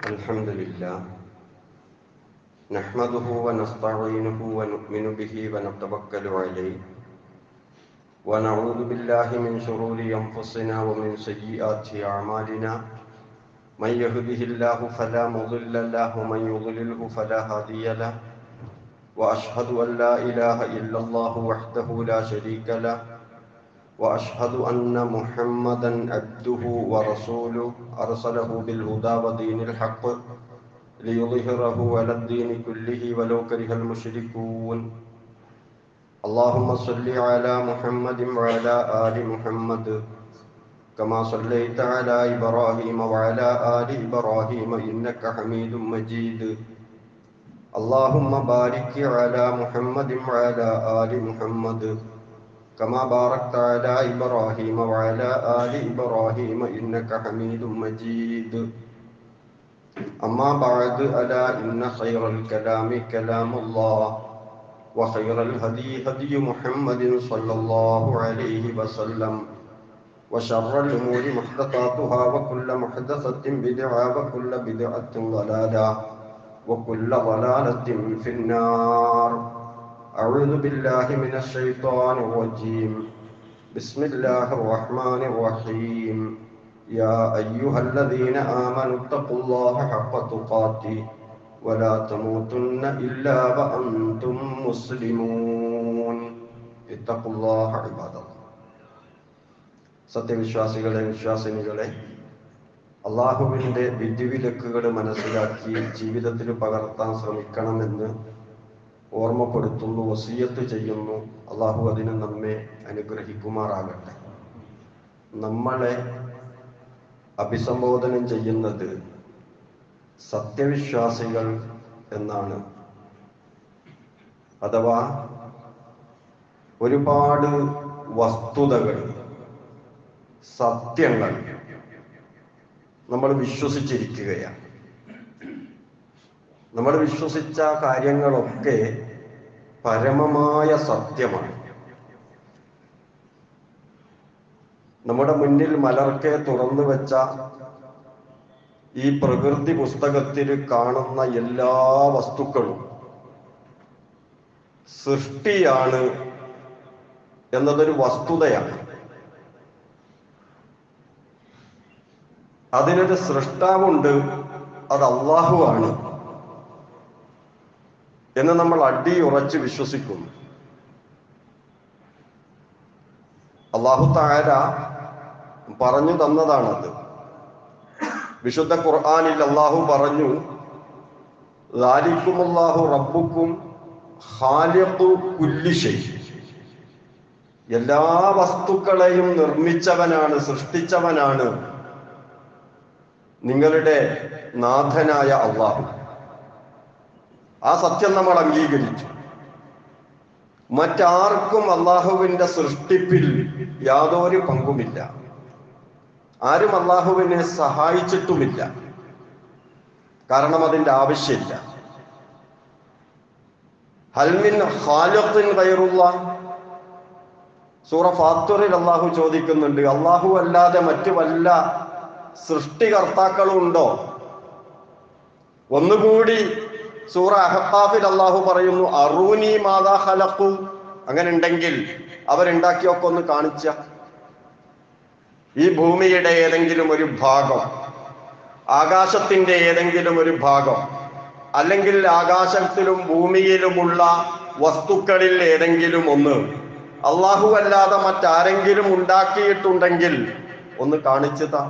الحمد لله نحمده ونستعينه ونؤمن به ونتوكل عليه ونعوذ بالله من شرور أنفسنا ومن سيئات أعمالنا من يهده الله فلا مضل له ومن يضلله فلا هادي له وأشهد أن لا إله إلا الله وحده لا شريك له واشهد ان محمدا عبده ورسوله ارسله بالهدى ودين الحق ليظهره على الدين كله ولو كره المشركون اللهم صل على محمد وعلى ال محمد كما صليت على ابراهيم وعلى ال ابراهيم انك حميد مجيد اللهم بارك على محمد وعلى ال محمد كما باركت على إبراهيم وعلى آل إبراهيم إنك حميد مجيد أما بعد ألا إن خير الكلام كلام الله وخير الهدي هدي محمد صلى الله عليه وسلم وشر الأمور محدثاتها وكل محدثة بدعة وكل بدعة ضلالة وكل ضلالة في النار أعوذ بالله من الشيطان الرجيم بسم الله الرحمن الرحيم يا أيها الذين آمنوا اتقوا الله حق تقاته ولا تموتن إلا وأنتم مسلمون اتقوا الله عباد الله സത്യവിശ്വാസികളെ വിശ്വാസിനികളെ അള്ളാഹുവിൻ്റെ വിധിവിലക്കുകൾ മനസ്സിലാക്കി ജീവിതത്തിൽ പകർത്താൻ ശ്രമിക്കണമെന്ന് ഓർമ്മപ്പെടുത്തുന്നു വസീയത്ത് ചെയ്യുന്നു അള്ളാഹു അതിന് നമ്മെ അനുഗ്രഹിക്കുമാറാകട്ടെ നമ്മളെ അഭിസംബോധനം ചെയ്യുന്നത് സത്യവിശ്വാസികൾ എന്നാണ് അഥവാ ഒരുപാട് വസ്തുതകൾ സത്യങ്ങൾ നമ്മൾ വിശ്വസിച്ചിരിക്കുകയാണ് നമ്മൾ വിശ്വസിച്ച കാര്യങ്ങളൊക്കെ പരമമായ സത്യമാണ് നമ്മുടെ മുന്നിൽ മലർക്കെ തുറന്നു വെച്ച ഈ പ്രകൃതി പുസ്തകത്തിൽ കാണുന്ന എല്ലാ വസ്തുക്കളും സൃഷ്ടിയാണ് എന്നതൊരു വസ്തുതയാണ് അതിനൊരു സൃഷ്ടാവുണ്ട് അത് അള്ളാഹുവാണ് എന്ന് നമ്മൾ അടിയുറച്ച് വിശ്വസിക്കുന്നു അള്ളാഹു താര പറഞ്ഞു തന്നതാണത് വിശുദ്ധ ഖുർആാനിൽ അള്ളാഹു പറഞ്ഞു ലാലിക്കുമല്ലാഹു റബ്ബുക്കും കുല്ലിഷൈ എല്ലാ വസ്തുക്കളെയും നിർമ്മിച്ചവനാണ് സൃഷ്ടിച്ചവനാണ് നിങ്ങളുടെ നാഥനായ അള്ളാഹു ആ സത്യം നമ്മൾ അംഗീകരിച്ചു മറ്റാർക്കും അള്ളാഹുവിന്റെ സൃഷ്ടിപ്പിൽ യാതൊരു പങ്കുമില്ല ആരും അള്ളാഹുവിനെ സഹായിച്ചിട്ടുമില്ല കാരണം അതിന്റെ ആവശ്യമില്ല ഹൽമിൻ ഹാലത്തിൻ കയറുള്ള സൂറ ഫാത്തുറിൽ അള്ളാഹു ചോദിക്കുന്നുണ്ട് അള്ളാഹു അല്ലാതെ മറ്റു വല്ല സൃഷ്ടികർത്താക്കളും ഉണ്ടോ ഒന്നുകൂടി സൂറ അഹത്താഫിൽ അള്ളാഹു പറയുന്നു അറൂനി മാതാ ഹലക്കു അങ്ങനെ ഉണ്ടെങ്കിൽ അവരുണ്ടാക്കിയൊക്കെ ഒന്ന് കാണിച്ച ഈ ഭൂമിയുടെ ഏതെങ്കിലും ഒരു ഭാഗം ആകാശത്തിന്റെ ഏതെങ്കിലും ഒരു ഭാഗം അല്ലെങ്കിൽ ആകാശത്തിലും ഭൂമിയിലുമുള്ള വസ്തുക്കളിൽ ഏതെങ്കിലും ഒന്ന് അള്ളാഹു അല്ലാതെ മറ്റാരെങ്കിലും ഉണ്ടാക്കിയിട്ടുണ്ടെങ്കിൽ ഒന്ന് കാണിച്ചതാ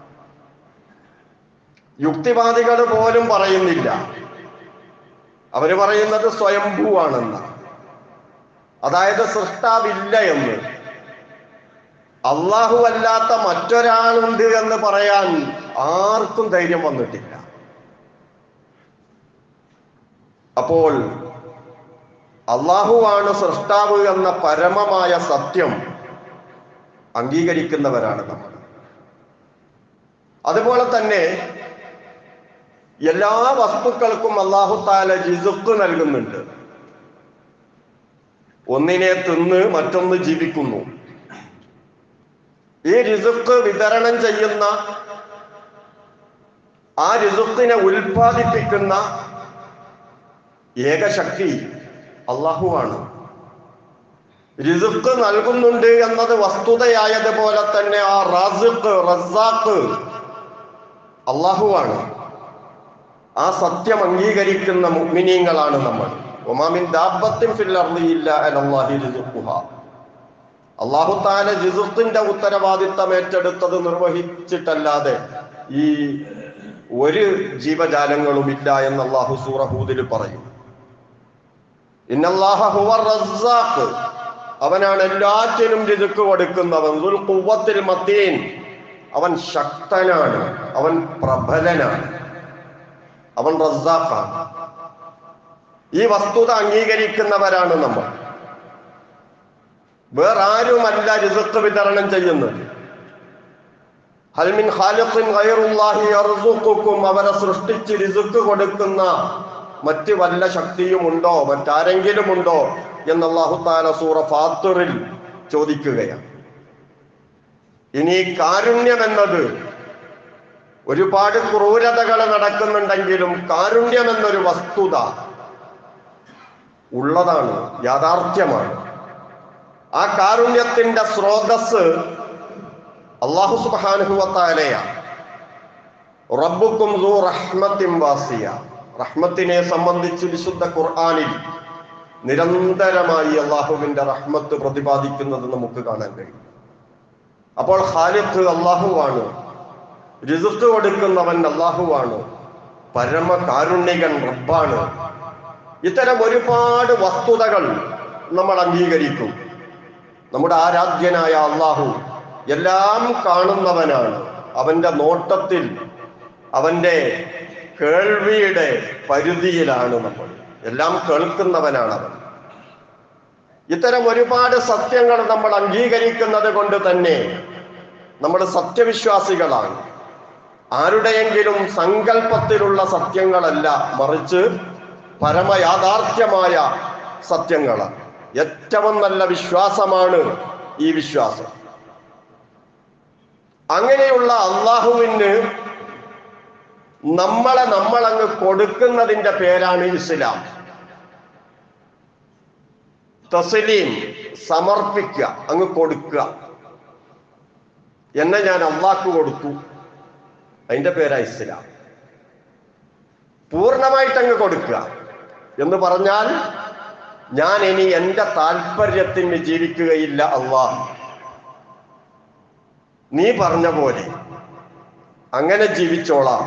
യുക്തിവാദികൾ പോലും പറയുന്നില്ല അവര് പറയുന്നത് സ്വയംഭൂവാണെന്ന് അതായത് സൃഷ്ടാവില്ല എന്ന് അള്ളാഹു അല്ലാത്ത മറ്റൊരാളുണ്ട് എന്ന് പറയാൻ ആർക്കും ധൈര്യം വന്നിട്ടില്ല അപ്പോൾ അള്ളാഹുവാണ് സൃഷ്ടാവ് എന്ന പരമമായ സത്യം അംഗീകരിക്കുന്നവരാണ് നമ്മൾ അതുപോലെ തന്നെ എല്ലാ വസ്തുക്കൾക്കും അള്ളാഹു താല ജിസുക്ക് നൽകുന്നുണ്ട് ഒന്നിനെ തിന്ന് മറ്റൊന്ന് ജീവിക്കുന്നു ഈ റിസുക്ക് വിതരണം ചെയ്യുന്ന ആ രിസുക്കിനെ ഉൽപ്പാദിപ്പിക്കുന്ന ഏകശക്തി അള്ളാഹുവാണ് രിസുക്ക് നൽകുന്നുണ്ട് എന്നത് വസ്തുതയായതുപോലെ തന്നെ ആ റസിഖ് റസാഖ് അള്ളാഹുവാണ് ആ സത്യം അംഗീകരിക്കുന്ന മുഗ്മിനീങ്ങളാണ് നമ്മൾ ഒമാമിൻ ദാബത്തിൻ ഫിൽ അർളിയില്ല അലല്ലാഹി റിസുഖുഹ അള്ളാഹു താല ജിസുഖിന്റെ ഉത്തരവാദിത്തം ഏറ്റെടുത്തത് നിർവഹിച്ചിട്ടല്ലാതെ ഈ ഒരു ജീവജാലങ്ങളും ഇല്ല എന്ന് അള്ളാഹു സൂറഹൂദിൽ പറയും ഇന്നല്ലാഹ ഹുവ റസ്സാഖ് അവനാണ് എല്ലാറ്റിനും രിതുക്ക് കൊടുക്കുന്നവൻ ദുൽ ഖുവ്വത്തിൽ മത്തീൻ അവൻ ശക്തനാണ് അവൻ പ്രബലനാണ് അവൻ റസ്സാഖാണ് ഈ വസ്തുത അംഗീകരിക്കുന്നവരാണ് നമ്മൾ വേറാരുമല്ല രിസുക്ക് വിതരണം ചെയ്യുന്നത് ഹൽമിൻ ഖാലിഖിൻ ഗൈറുല്ലാഹി യർസുഖുക്കും അവരെ സൃഷ്ടിച്ച് രിസുക്ക് കൊടുക്കുന്ന മറ്റ് വല്ല ശക്തിയുമുണ്ടോ മറ്റാരെങ്കിലും ഉണ്ടോ എന്ന് അല്ലാഹു താല സൂറ ഫാത്തിറിൽ ചോദിക്കുകയാണ് ഇനി കാരുണ്യം എന്നത് ഒരുപാട് ക്രൂരതകൾ നടക്കുന്നുണ്ടെങ്കിലും കാരുണ്യം എന്നൊരു വസ്തുത ഉള്ളതാണ് യാഥാർത്ഥ്യമാണ് ആ കാരുണ്യത്തിന്റെ സ്രോതസ് അള്ളാഹു സുബാനുഹുവത്താലയാണ് റബ്ബുക്കും ദൂ റഹ്മത്തിൻ വാസിയ റഹ്മത്തിനെ സംബന്ധിച്ച് വിശുദ്ധ ഖുർആനിൽ നിരന്തരമായി അള്ളാഹുവിന്റെ റഹ്മത്ത് പ്രതിപാദിക്കുന്നത് നമുക്ക് കാണാൻ കഴിയും അപ്പോൾ ഖാലിഖ് അള്ളാഹുവാണ് രിസുക്ക് കൊടുക്കുന്നവൻ അള്ളാഹുവാണ് പരമ കാരുണ്യകൻ റബ്ബാണ് ഇത്തരം ഒരുപാട് വസ്തുതകൾ നമ്മൾ അംഗീകരിക്കും നമ്മുടെ ആരാധ്യനായ അള്ളാഹു എല്ലാം കാണുന്നവനാണ് അവന്റെ നോട്ടത്തിൽ അവന്റെ കേൾവിയുടെ പരിധിയിലാണ് നമ്മൾ എല്ലാം കേൾക്കുന്നവനാണ് അവൻ ഇത്തരം ഒരുപാട് സത്യങ്ങൾ നമ്മൾ അംഗീകരിക്കുന്നത് കൊണ്ട് തന്നെ നമ്മൾ സത്യവിശ്വാസികളാണ് ആരുടെയെങ്കിലും സങ്കല്പത്തിലുള്ള സത്യങ്ങളല്ല മറിച്ച് പരമയാഥാർത്ഥ്യമായ സത്യങ്ങളാണ് ഏറ്റവും നല്ല വിശ്വാസമാണ് ഈ വിശ്വാസം അങ്ങനെയുള്ള അള്ളാഹുവിന് നമ്മളെ നമ്മളങ്ങ് കൊടുക്കുന്നതിന്റെ പേരാണ് ഇസ്ലാം തസ്ലീം സമർപ്പിക്കുക അങ്ങ് കൊടുക്കുക എന്നെ ഞാൻ അള്ളാഹ്ക്ക് കൊടുത്തു അതിന്റെ പേരാ ഇസ്ലാം പൂർണ്ണമായിട്ട് അങ്ങ് കൊടുക്കുക എന്ന് പറഞ്ഞാൽ ഞാൻ ഇനി എന്റെ താല്പര്യത്തിന് ജീവിക്കുകയില്ല അള്ളാഹ് നീ പറഞ്ഞ പോലെ അങ്ങനെ ജീവിച്ചോളാം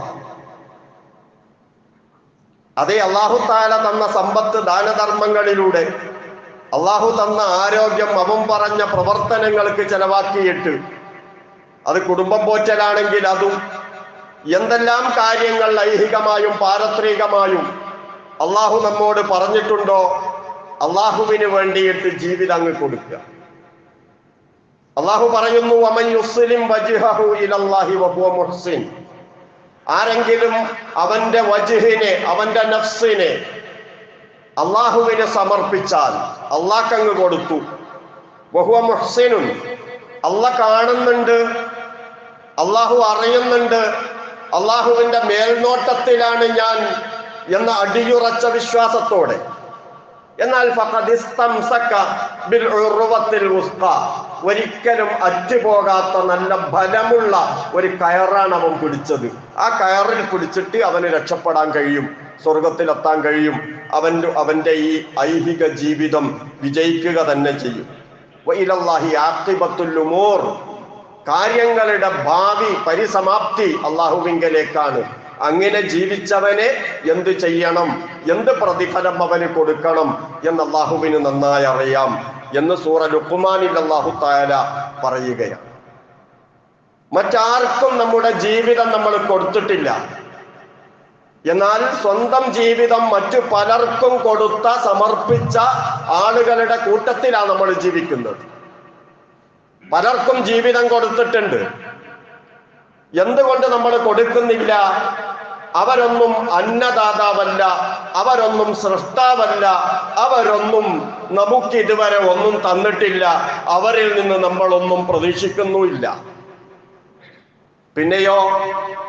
അതേ അള്ളാഹു താല തന്ന സമ്പത്ത് ദാനധർമ്മങ്ങളിലൂടെ അള്ളാഹു തന്ന ആരോഗ്യം അവൻ പറഞ്ഞ പ്രവർത്തനങ്ങൾക്ക് ചെലവാക്കിയിട്ട് അത് കുടുംബം പോറ്റലാണെങ്കിൽ അതും എന്തെല്ലാം കാര്യങ്ങൾ ഐഹികമായും പാരത്രികമായും അള്ളാഹു നമ്മോട് പറഞ്ഞിട്ടുണ്ടോ അള്ളാഹുവിന് വേണ്ടിയിട്ട് ജീവിതം അങ്ങ് കൊടുക്കുക അള്ളാഹു പറയുന്നു അമൻ യുസ്ലിം വജ്ഹഹു ഇലല്ലാഹി വഹുവ മുഹ്സിൻ ആരെങ്കിലും അവന്റെ വജുഹിനെ അവന്റെ നഫ്സിനെ അള്ളാഹുവിനെ സമർപ്പിച്ചാൽ അള്ളാഹ് അങ്ങ് കൊടുത്തു വഹുവ മുഹ്സിനും അല്ല കാണുന്നുണ്ട് അള്ളാഹു അറിയുന്നുണ്ട് അള്ളാഹുവിന്റെ മേൽനോട്ടത്തിലാണ് ഞാൻ എന്ന അടിയുറച്ച വിശ്വാസത്തോടെ എന്നാൽ ഫഖദ് ഇസ്തംസക ബിൽ ഉർവത്തിൽ വുസ്ഖ. ഒരിക്കലും അറ്റുപോകാത്ത നല്ല ബലമുള്ള ഒരു കയറാണ് അവൻ പിടിച്ചത് ആ കയറിൽ പിടിച്ചിട്ട് അവന് രക്ഷപ്പെടാൻ കഴിയും സ്വർഗത്തിലെത്താൻ കഴിയും അവന്റെ അവന്റെ ഈ ഐഹിക ജീവിതം വിജയിക്കുക തന്നെ ചെയ്യും വഇലല്ലാഹി ആഖിബത്തുൽ ഉമൂർ കാര്യങ്ങളുടെ ഭാവി പരിസമാപ്തി അള്ളാഹുവിങ്കലേക്കാണ് അങ്ങനെ ജീവിച്ചവനെ എന്ത് ചെയ്യണം എന്ത് പ്രതിഫലം അവന് കൊടുക്കണം എന്ന് അള്ളാഹുവിന് നന്നായി അറിയാം എന്ന് സൂറ ലുക്കുമാനിൽ അള്ളാഹു താല പറയുകയാണ് മറ്റാർക്കും നമ്മുടെ ജീവിതം നമ്മൾ കൊടുത്തിട്ടില്ല എന്നാൽ സ്വന്തം ജീവിതം മറ്റു പലർക്കും കൊടുത്ത സമർപ്പിച്ച ആളുകളുടെ കൂട്ടത്തിലാണ് നമ്മൾ ജീവിക്കുന്നത് പലർക്കും ജീവിതം കൊടുത്തിട്ടുണ്ട് എന്തുകൊണ്ട് നമ്മൾ കൊടുക്കുന്നില്ല അവരൊന്നും അന്നദാതാവല്ല അവരൊന്നും സൃഷ്ടാവല്ല അവരൊന്നും നമുക്ക് ഇതുവരെ ഒന്നും തന്നിട്ടില്ല അവരിൽ നിന്ന് നമ്മളൊന്നും പ്രതീക്ഷിക്കുന്നുമില്ല പിന്നെയോ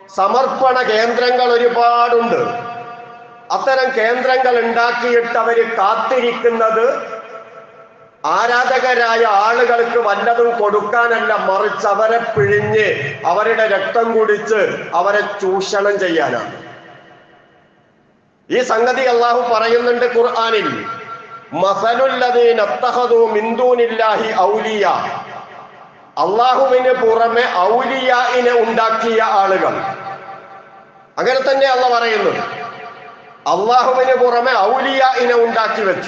സമർപ്പണ കേന്ദ്രങ്ങൾ ഒരുപാടുണ്ട് അത്തരം കേന്ദ്രങ്ങൾ ഉണ്ടാക്കിയിട്ട് അവര് കാത്തിരിക്കുന്നത് ആരാധകരായ ആളുകൾക്ക് വല്ലതും കൊടുക്കാനല്ല മറിച്ച് അവരെ പിഴിഞ്ഞ് അവരുടെ രക്തം കുടിച്ച് അവരെ ചൂഷണം ചെയ്യാനാണ് ഈ സംഗതി അള്ളാഹു പറയുന്നുണ്ട് ഖുർആാനിൽ മസലുല്ലദീന അത്തഖദൂ മിൻ ദൂനില്ലാഹി ഔലിയ അള്ളാഹുവിന് പുറമെ ഔലിയായിനെ ഉണ്ടാക്കിയ ആളുകൾ അങ്ങനെ തന്നെ അള്ള പറയുന്നു അള്ളാഹുവിന് പുറമെ ഔലിയായിനെ ഉണ്ടാക്കി വെച്ചു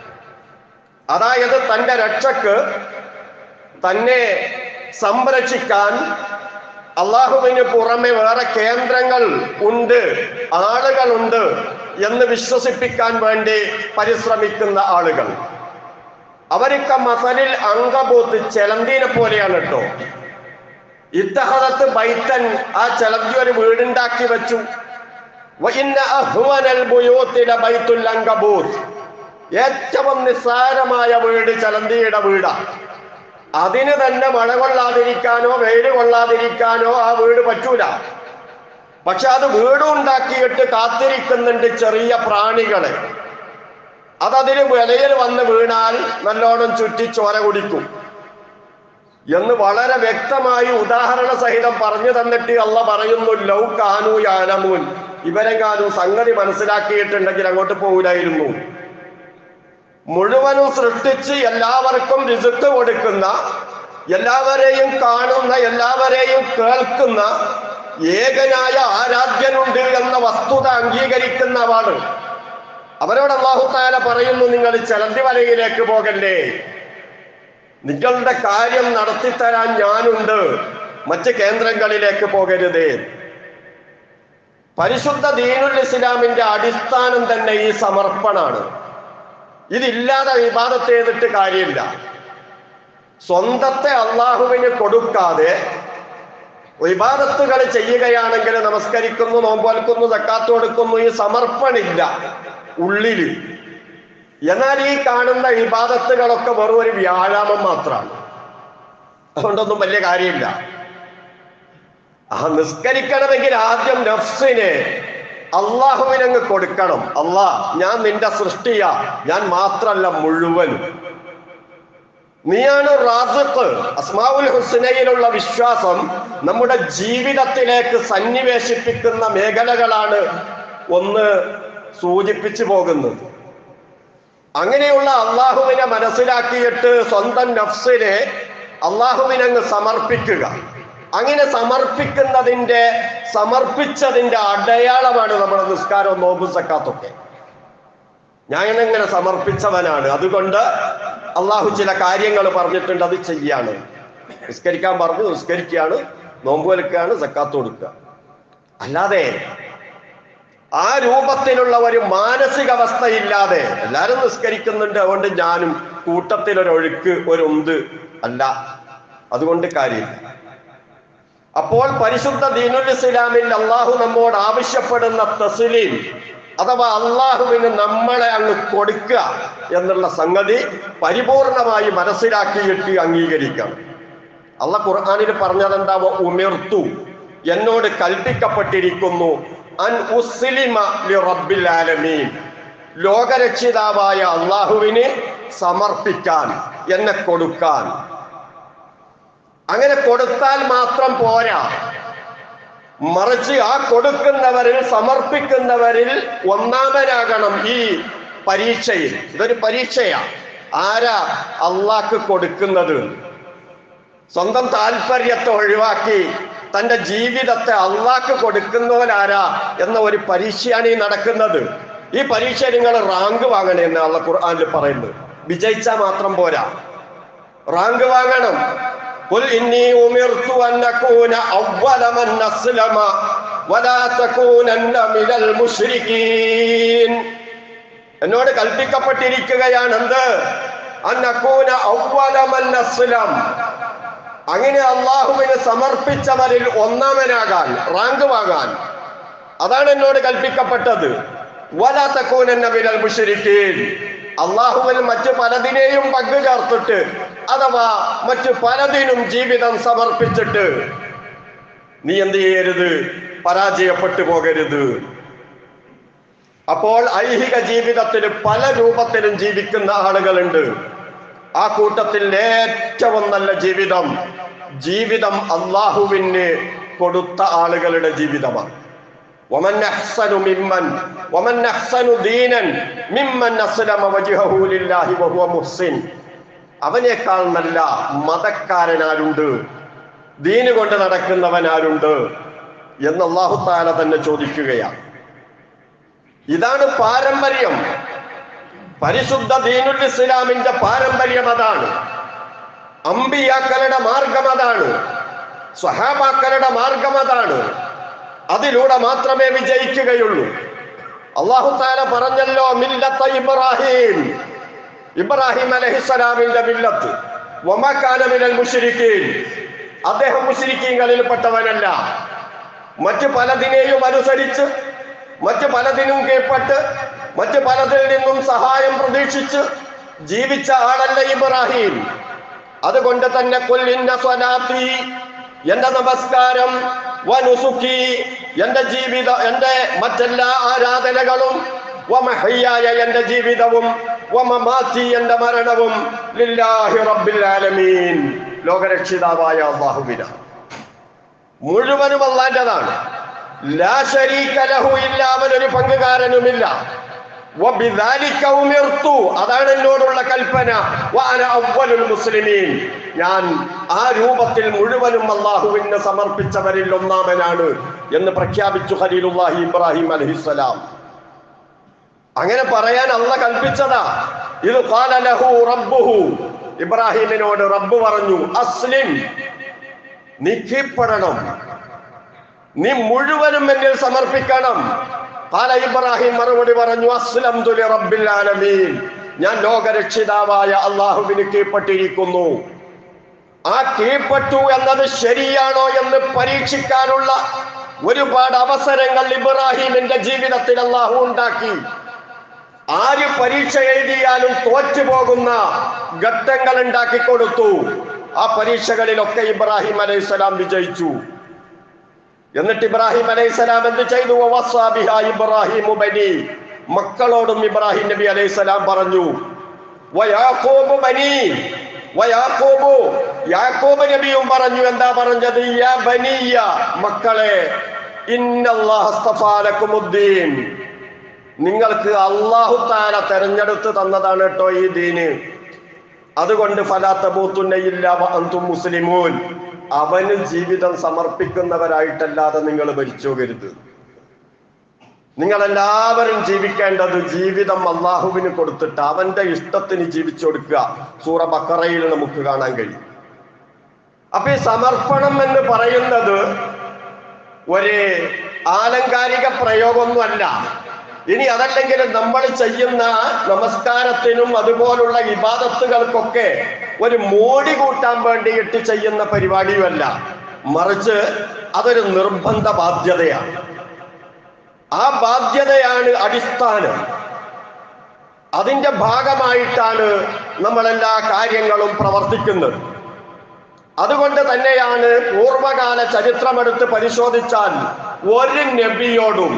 അതായത് തന്റെ രക്ഷക്ക് തന്നെ സംരക്ഷിക്കാൻ അള്ളാഹുവിന് പുറമെ വേറെ കേന്ദ്രങ്ങൾ ഉണ്ട് ആളുകളുണ്ട് എന്ന് വിശ്വസിപ്പിക്കാൻ വേണ്ടി പരിശ്രമിക്കുന്ന ആളുകൾ അവരൊക്കെ മസലിൽ അങ്കബൂത്ത് ചെലന്തീനെ പോലെയാണ് കേട്ടോ ഇത്തഹദത്ത് ബൈത്തൻ ആ ചെലന്തി ഒരു വീടുണ്ടാക്കി വെച്ചു വഇന്ന അഹ്വനൽ ബുയൂത്തി ലബൈത്തുൽ അങ്കബൂത്ത് ഏറ്റവും നിസ്സാരമായ വീട് ചലന്തിയുടെ വീടാ അതിന് തന്നെ മഴ കൊള്ളാതിരിക്കാനോ വെയിൽ കൊള്ളാതിരിക്കാനോ ആ വീട് പറ്റൂല പക്ഷെ അത് വീടും ഉണ്ടാക്കിയിട്ട് കാത്തിരിക്കുന്നുണ്ട് ചെറിയ പ്രാണികളെ അതതിന് വിലയിൽ വന്ന് വീണാൽ നല്ലോണം ചുറ്റി ചോര കുടിക്കും എന്ന് വളരെ വ്യക്തമായി ഉദാഹരണ സഹിതം പറഞ്ഞു തന്നിട്ട് അല്ല പറയുന്നു ലൗ കാനു യാനമൂൻ ഇവരെങ്ങാനും സംഗതി മനസ്സിലാക്കിയിട്ടുണ്ടെങ്കിൽ അങ്ങോട്ട് പോകില്ലായിരുന്നു മുഴുവനും സൃഷ്ടിച്ച് എല്ലാവർക്കും രിസുക്ക് കൊടുക്കുന്ന എല്ലാവരെയും കാണുന്ന എല്ലാവരെയും കേൾക്കുന്ന ഏകനായ ആരാധ്യനുണ്ട് എന്ന വസ്തുത അംഗീകരിക്കുന്നവാണ് അവരോട് അള്ളാഹുത്താല പറയുന്നു നിങ്ങൾ ചലന്തി വലയിലേക്ക് പോകല്ലേ നിങ്ങളുടെ കാര്യം നടത്തിത്തരാൻ ഞാനുണ്ട് മറ്റ് കേന്ദ്രങ്ങളിലേക്ക് പോകരുതേ പരിശുദ്ധ ദീനുൽ ഇസ്ലാമിന്റെ അടിസ്ഥാനം തന്നെ ഈ സമർപ്പണാണ് ഇതില്ലാതെ വിവാദത്ത് ചെയ്തിട്ട് കാര്യമില്ല സ്വന്തത്തെ അള്ളാഹുവിന് കൊടുക്കാതെ വിവാദത്തുകൾ ചെയ്യുകയാണെങ്കിൽ നമസ്കരിക്കുന്നു നോമ്പോൽക്കുന്നു തക്കാത്ത് കൊടുക്കുന്നു ഈ സമർപ്പണില്ല ഉള്ളില് എന്നാൽ ഈ കാണുന്ന വിവാദത്തുകളൊക്കെ വെറും ഒരു വ്യായാമം മാത്രമാണ് അതുകൊണ്ടൊന്നും വലിയ കാര്യമില്ല ആ നിസ്കരിക്കണമെങ്കിൽ ആദ്യം നഫ്സിനെ അള്ളാഹുവിനങ്ങ് കൊടുക്കണം അള്ളാ ഞാൻ നിന്റെ സൃഷ്ടിയാ ഞാൻ മാത്രല്ല മുഴുവനും നീയാണ് റാസിഖ് അസ്മാവുൽ ഹുസ്നയിലുള്ള വിശ്വാസം നമ്മുടെ ജീവിതത്തിലേക്ക് സന്നിവേശിപ്പിക്കുന്ന മേഖലകളാണ് ഒന്ന് സൂചിപ്പിച്ചു പോകുന്നത് അങ്ങനെയുള്ള അള്ളാഹുവിനെ മനസ്സിലാക്കിയിട്ട് സ്വന്തം നഫ്സിനെ അള്ളാഹുവിനങ്ങ് സമർപ്പിക്കുക അങ്ങനെ സമർപ്പിക്കുന്നതിന്റെ സമർപ്പിച്ചതിന്റെ അടയാളമാണ് നമ്മുടെ നിസ്കാരവും നോമ്പും സക്കാത്തൊക്കെ ഞാൻ ഇങ്ങനെ സമർപ്പിച്ചവനാണ് അതുകൊണ്ട് അള്ളാഹു ചില കാര്യങ്ങൾ പറഞ്ഞിട്ടുണ്ട് അത് ചെയ്യാണ് നിസ്കരിക്കാൻ പറഞ്ഞു നിസ്കരിക്കുകയാണ് നോമ്പ് വലിക്കുകയാണ് സക്കാത്ത് കൊടുക്കുക അല്ലാതെ ആ രൂപത്തിലുള്ള ഒരു മാനസികാവസ്ഥ ഇല്ലാതെ എല്ലാരും നിസ്കരിക്കുന്നുണ്ട് അതുകൊണ്ട് ഞാനും കൂട്ടത്തിൽ ഒരു ഒഴുക്ക് ഒരു ഉന്ത് അല്ല അതുകൊണ്ട് കാര്യമില്ല അപ്പോൾ പരിശുദ്ധ ദീനുൽ ഇസ്ലാമിൽ അള്ളാഹു നമ്മോട് ആവശ്യപ്പെടുന്ന തസ്ലീം അഥവാ അള്ളാഹുവിന് നമ്മളെ അങ്ങ് കൊടുക്കുക എന്നുള്ള സംഗതി പരിപൂർണമായി മനസ്സിലാക്കിയിട്ട് അംഗീകരിക്കണം അള്ള ഖുർആാനിൽ പറഞ്ഞതെന്താവോ ഉമിർത്തു എന്നോട് കൽപ്പിക്കപ്പെട്ടിരിക്കുന്നു അൻ ഉസ്ലിമ ലി റബ്ബിൽ ആലമീൻ ലോകരക്ഷിതാവായ അള്ളാഹുവിന് സമർപ്പിക്കാൻ എന്നെ കൊടുക്കാൻ അങ്ങനെ കൊടുത്താൽ മാത്രം പോരാ മറിച്ച് ആ കൊടുക്കുന്നവരിൽ സമർപ്പിക്കുന്നവരിൽ ഒന്നാമനാകണം ഈ പരീക്ഷയിൽ ഇതൊരു പരീക്ഷയാ ആരാ അള്ളാഹ്ക്ക് കൊടുക്കുന്നത് സ്വന്തം താല്പര്യത്തെ ഒഴിവാക്കി തന്റെ ജീവിതത്തെ അള്ളാഹ്ക്ക് കൊടുക്കുന്നവനാരാ എന്ന ഒരു പരീക്ഷയാണ് ഈ നടക്കുന്നത് ഈ പരീക്ഷ നിങ്ങൾ റാങ്ക് വാങ്ങണേ എന്ന് അള്ള ഖുർആാനിൽ പറയുന്നത് വിജയിച്ചാൽ മാത്രം പോരാ റാങ്ക് വാങ്ങണം قل إني أمرت أن أكون أول من أسلم ولا تكونن من المشركين എന്നോട് കൽപ്പിക്കപ്പെട്ടിരിക്കുകയാണ് എന്ത് അന്നക്കൂന ഔവലമൻ അസ്ലം അങ്ങനെ അള്ളാഹുവിന് സമർപ്പിച്ചവരിൽ ഒന്നാമനാകാൻ റാങ്ക് വാങ്ങാൻ അതാണ് എന്നോട് കൽപ്പിക്കപ്പെട്ടത് വലാത്തക്കൂനെന്ന വിരൽ മുഷരിക്കീൻ അള്ളാഹുവിൽ മറ്റു പലതിനെയും പങ്കു ചേർത്തിട്ട് അഥവാ മറ്റു പലതിനും ജീവിതം സമർപ്പിച്ചിട്ട് നീ എന്ത് ചെയ്യരുത് പരാജയപ്പെട്ടു പോകരുത് അപ്പോൾ ഐഹിക ജീവിതത്തിൽ പല രൂപത്തിലും ജീവിക്കുന്ന ആളുകളുണ്ട് ആ കൂട്ടത്തിൽ ഏറ്റവും നല്ല ജീവിതം ജീവിതം അള്ളാഹുവിന് കൊടുത്ത ആളുകളുടെ ജീവിതമാണ് ومن أحسن ممن ومن أحسن دينا ممن أسلم وجهه لله وهو محسن അവനേക്കാൾ നല്ല മതക്കാരൻ ആരുണ്ട് ദീന് കൊണ്ട് നടക്കുന്നവൻ ആരുണ്ട് എന്ന് അള്ളാഹു താല തന്നെ ചോദിക്കുകയാണ് ഇതാണ് പാരമ്പര്യം പരിശുദ്ധ ദീനുൽ ഇസ്ലാമിന്റെ പാരമ്പര്യം അതാണ് അമ്പിയാക്കളുടെ മാർഗം അതാണ് സ്വഹാബാക്കളുടെ മാർഗം അതാണ് അതിലൂടെ മാത്രമേ വിജയിക്കുകയുള്ളൂ അള്ളാഹു താല പറഞ്ഞല്ലോ മില്ലത്ത ഇബ്രാഹിം ഇബ്രാഹിം അലഹിസ്സലാമിന്റെ മില്ലത്ത് വമക്കാനമിനൽ മുഷിരിക്കീൻ അദ്ദേഹം മുഷിരിക്കീങ്ങളിൽ പെട്ടവനല്ല മറ്റു പലതിനെയും അനുസരിച്ച് മറ്റു പലതിനും കീഴ്പ്പെട്ട് മറ്റു പലതിൽ നിന്നും സഹായം പ്രതീക്ഷിച്ച് ജീവിച്ച ആളല്ല ഇബ്രാഹിം അതുകൊണ്ട് തന്നെ കൊല്ലിന്ന സ്വലാത്തി എന്റെ നമസ്കാരം വനുസുക്കി എന്റെ ജീവിത എന്റെ മറ്റെല്ലാ ആരാധനകളും വമഹയ്യായ എന്റെ ജീവിതവും വമമാത്തി എന്റെ മരണവും ലില്ലാഹി റബ്ബിൽ ആലമീൻ ലോകരക്ഷിതാവായ അള്ളാഹുവിനാണ് മുഴുവനും അള്ളാന്റെതാണ് ലാ ശരീക ലഹു ഇല്ല അവനൊരു പങ്കുകാരനുമില്ല വബിദാലിക ഉമിർതു അതാണ് എന്നോടുള്ള കൽപ്പന വഅന അവ്വലുൽ മുസ്ലിമീൻ ഞാൻ ആ രൂപത്തിൽ മുഴുവനും അള്ളാഹുവിന് സമർപ്പിച്ചവരിൽ ഒന്നാമനാണ് എന്ന് പ്രഖ്യാപിച്ചു ഖലീലുല്ലാഹി ഇബ്രാഹിം അലൈഹിസ്സലാം അങ്ങനെ പറയാൻ അല്ല കൽപ്പിച്ചതാ ഇത് ഖാല ലഹു റബ്ബുഹു ഇബ്രാഹിമിനോട് റബ്ബ് പറഞ്ഞു അസ്ലിം നീ കീഴ്പ്പെടണം നീ മുഴുവനും എന്നിൽ സമർപ്പിക്കണം കാല ഇബ്രാഹിം മറുപടി പറഞ്ഞു അസ്ലം തുലി റബ്ബിൽ ആലമീൻ ഞാൻ ലോകരക്ഷിതാവായ അള്ളാഹുവിന് കീഴ്പ്പെട്ടിരിക്കുന്നു ആ കീഴ്പ്പെട്ടു എന്നത് ശരിയാണോ എന്ന് പരീക്ഷിക്കാനുള്ള ഒരുപാട് അവസരങ്ങൾ ഇബ്രാഹിമിന്റെ ജീവിതത്തിൽ അള്ളാഹു ഉണ്ടാക്കി ആര് പരീക്ഷ എഴുതിയാലും തോറ്റു പോകുന്ന ഘട്ടങ്ങൾ ഉണ്ടാക്കി കൊടുത്തു ആ പരീക്ഷകളിലൊക്കെ ഇബ്രാഹിം അലൈഹിസ്സലാം വിജയിച്ചു എന്നിട്ട് ഇബ്രാഹിം അലൈഹിസ്സലാം എന്ത് ചെയ്തു വവസ്സാ ബിഹാ ഇബ്രാഹിമു ബനി മക്കളോടും ഇബ്രാഹിം നബി അലൈഹിസ്സലാം പറഞ്ഞു വയാഖൂബു ബനി വയാഖൂബു യാക്കോബ് നബിയും പറഞ്ഞു എന്താ പറഞ്ഞത് യാ ബനിയ മക്കളെ ഇന്നല്ലാഹ അസ്തഫാ ലക്കുമുദ്ദീൻ നിങ്ങൾക്ക് അള്ളാഹു താല തെരഞ്ഞെടുത്ത് തന്നതാണ് കേട്ടോ ഈ ദീന് അതുകൊണ്ട് ഫലാത്ത ബൂത്തുന്നയില്ല അന്തും മുസ്ലിമൂൻ അവന് ജീവിതം സമർപ്പിക്കുന്നവരായിട്ടല്ലാതെ നിങ്ങൾ മരിച്ചോകരുത് നിങ്ങൾ എല്ലാവരും ജീവിക്കേണ്ടത് ജീവിതം അള്ളാഹുവിന് കൊടുത്തിട്ട് അവന്റെ ഇഷ്ടത്തിന് ജീവിച്ചു കൊടുക്കുക സൂറ ബക്കറയിൽ നമുക്ക് കാണാൻ കഴിയും അപ്പൊ ഈ സമർപ്പണം എന്ന് പറയുന്നത് ഒരു ആലങ്കാരിക പ്രയോഗമൊന്നുമല്ല ഇനി അതല്ലെങ്കിൽ നമ്മൾ ചെയ്യുന്ന നമസ്കാരത്തിനും അതുപോലുള്ള ഇബാദത്തുകൾക്കൊക്കെ ഒരു മോടി കൂട്ടാൻ വേണ്ടിയിട്ട് ചെയ്യുന്ന പരിപാടിയുമല്ല മറിച്ച് അതൊരു നിർബന്ധ ബാധ്യതയാണ് ആ ബാധ്യതയാണ് അടിസ്ഥാനം അതിന്റെ ഭാഗമായിട്ടാണ് നമ്മളെല്ലാ കാര്യങ്ങളും പ്രവർത്തിക്കുന്നത് അതുകൊണ്ട് തന്നെയാണ് പൂർവകാല ചരിത്രമെടുത്ത് പരിശോധിച്ചാൽ ഒരു നബിയോടും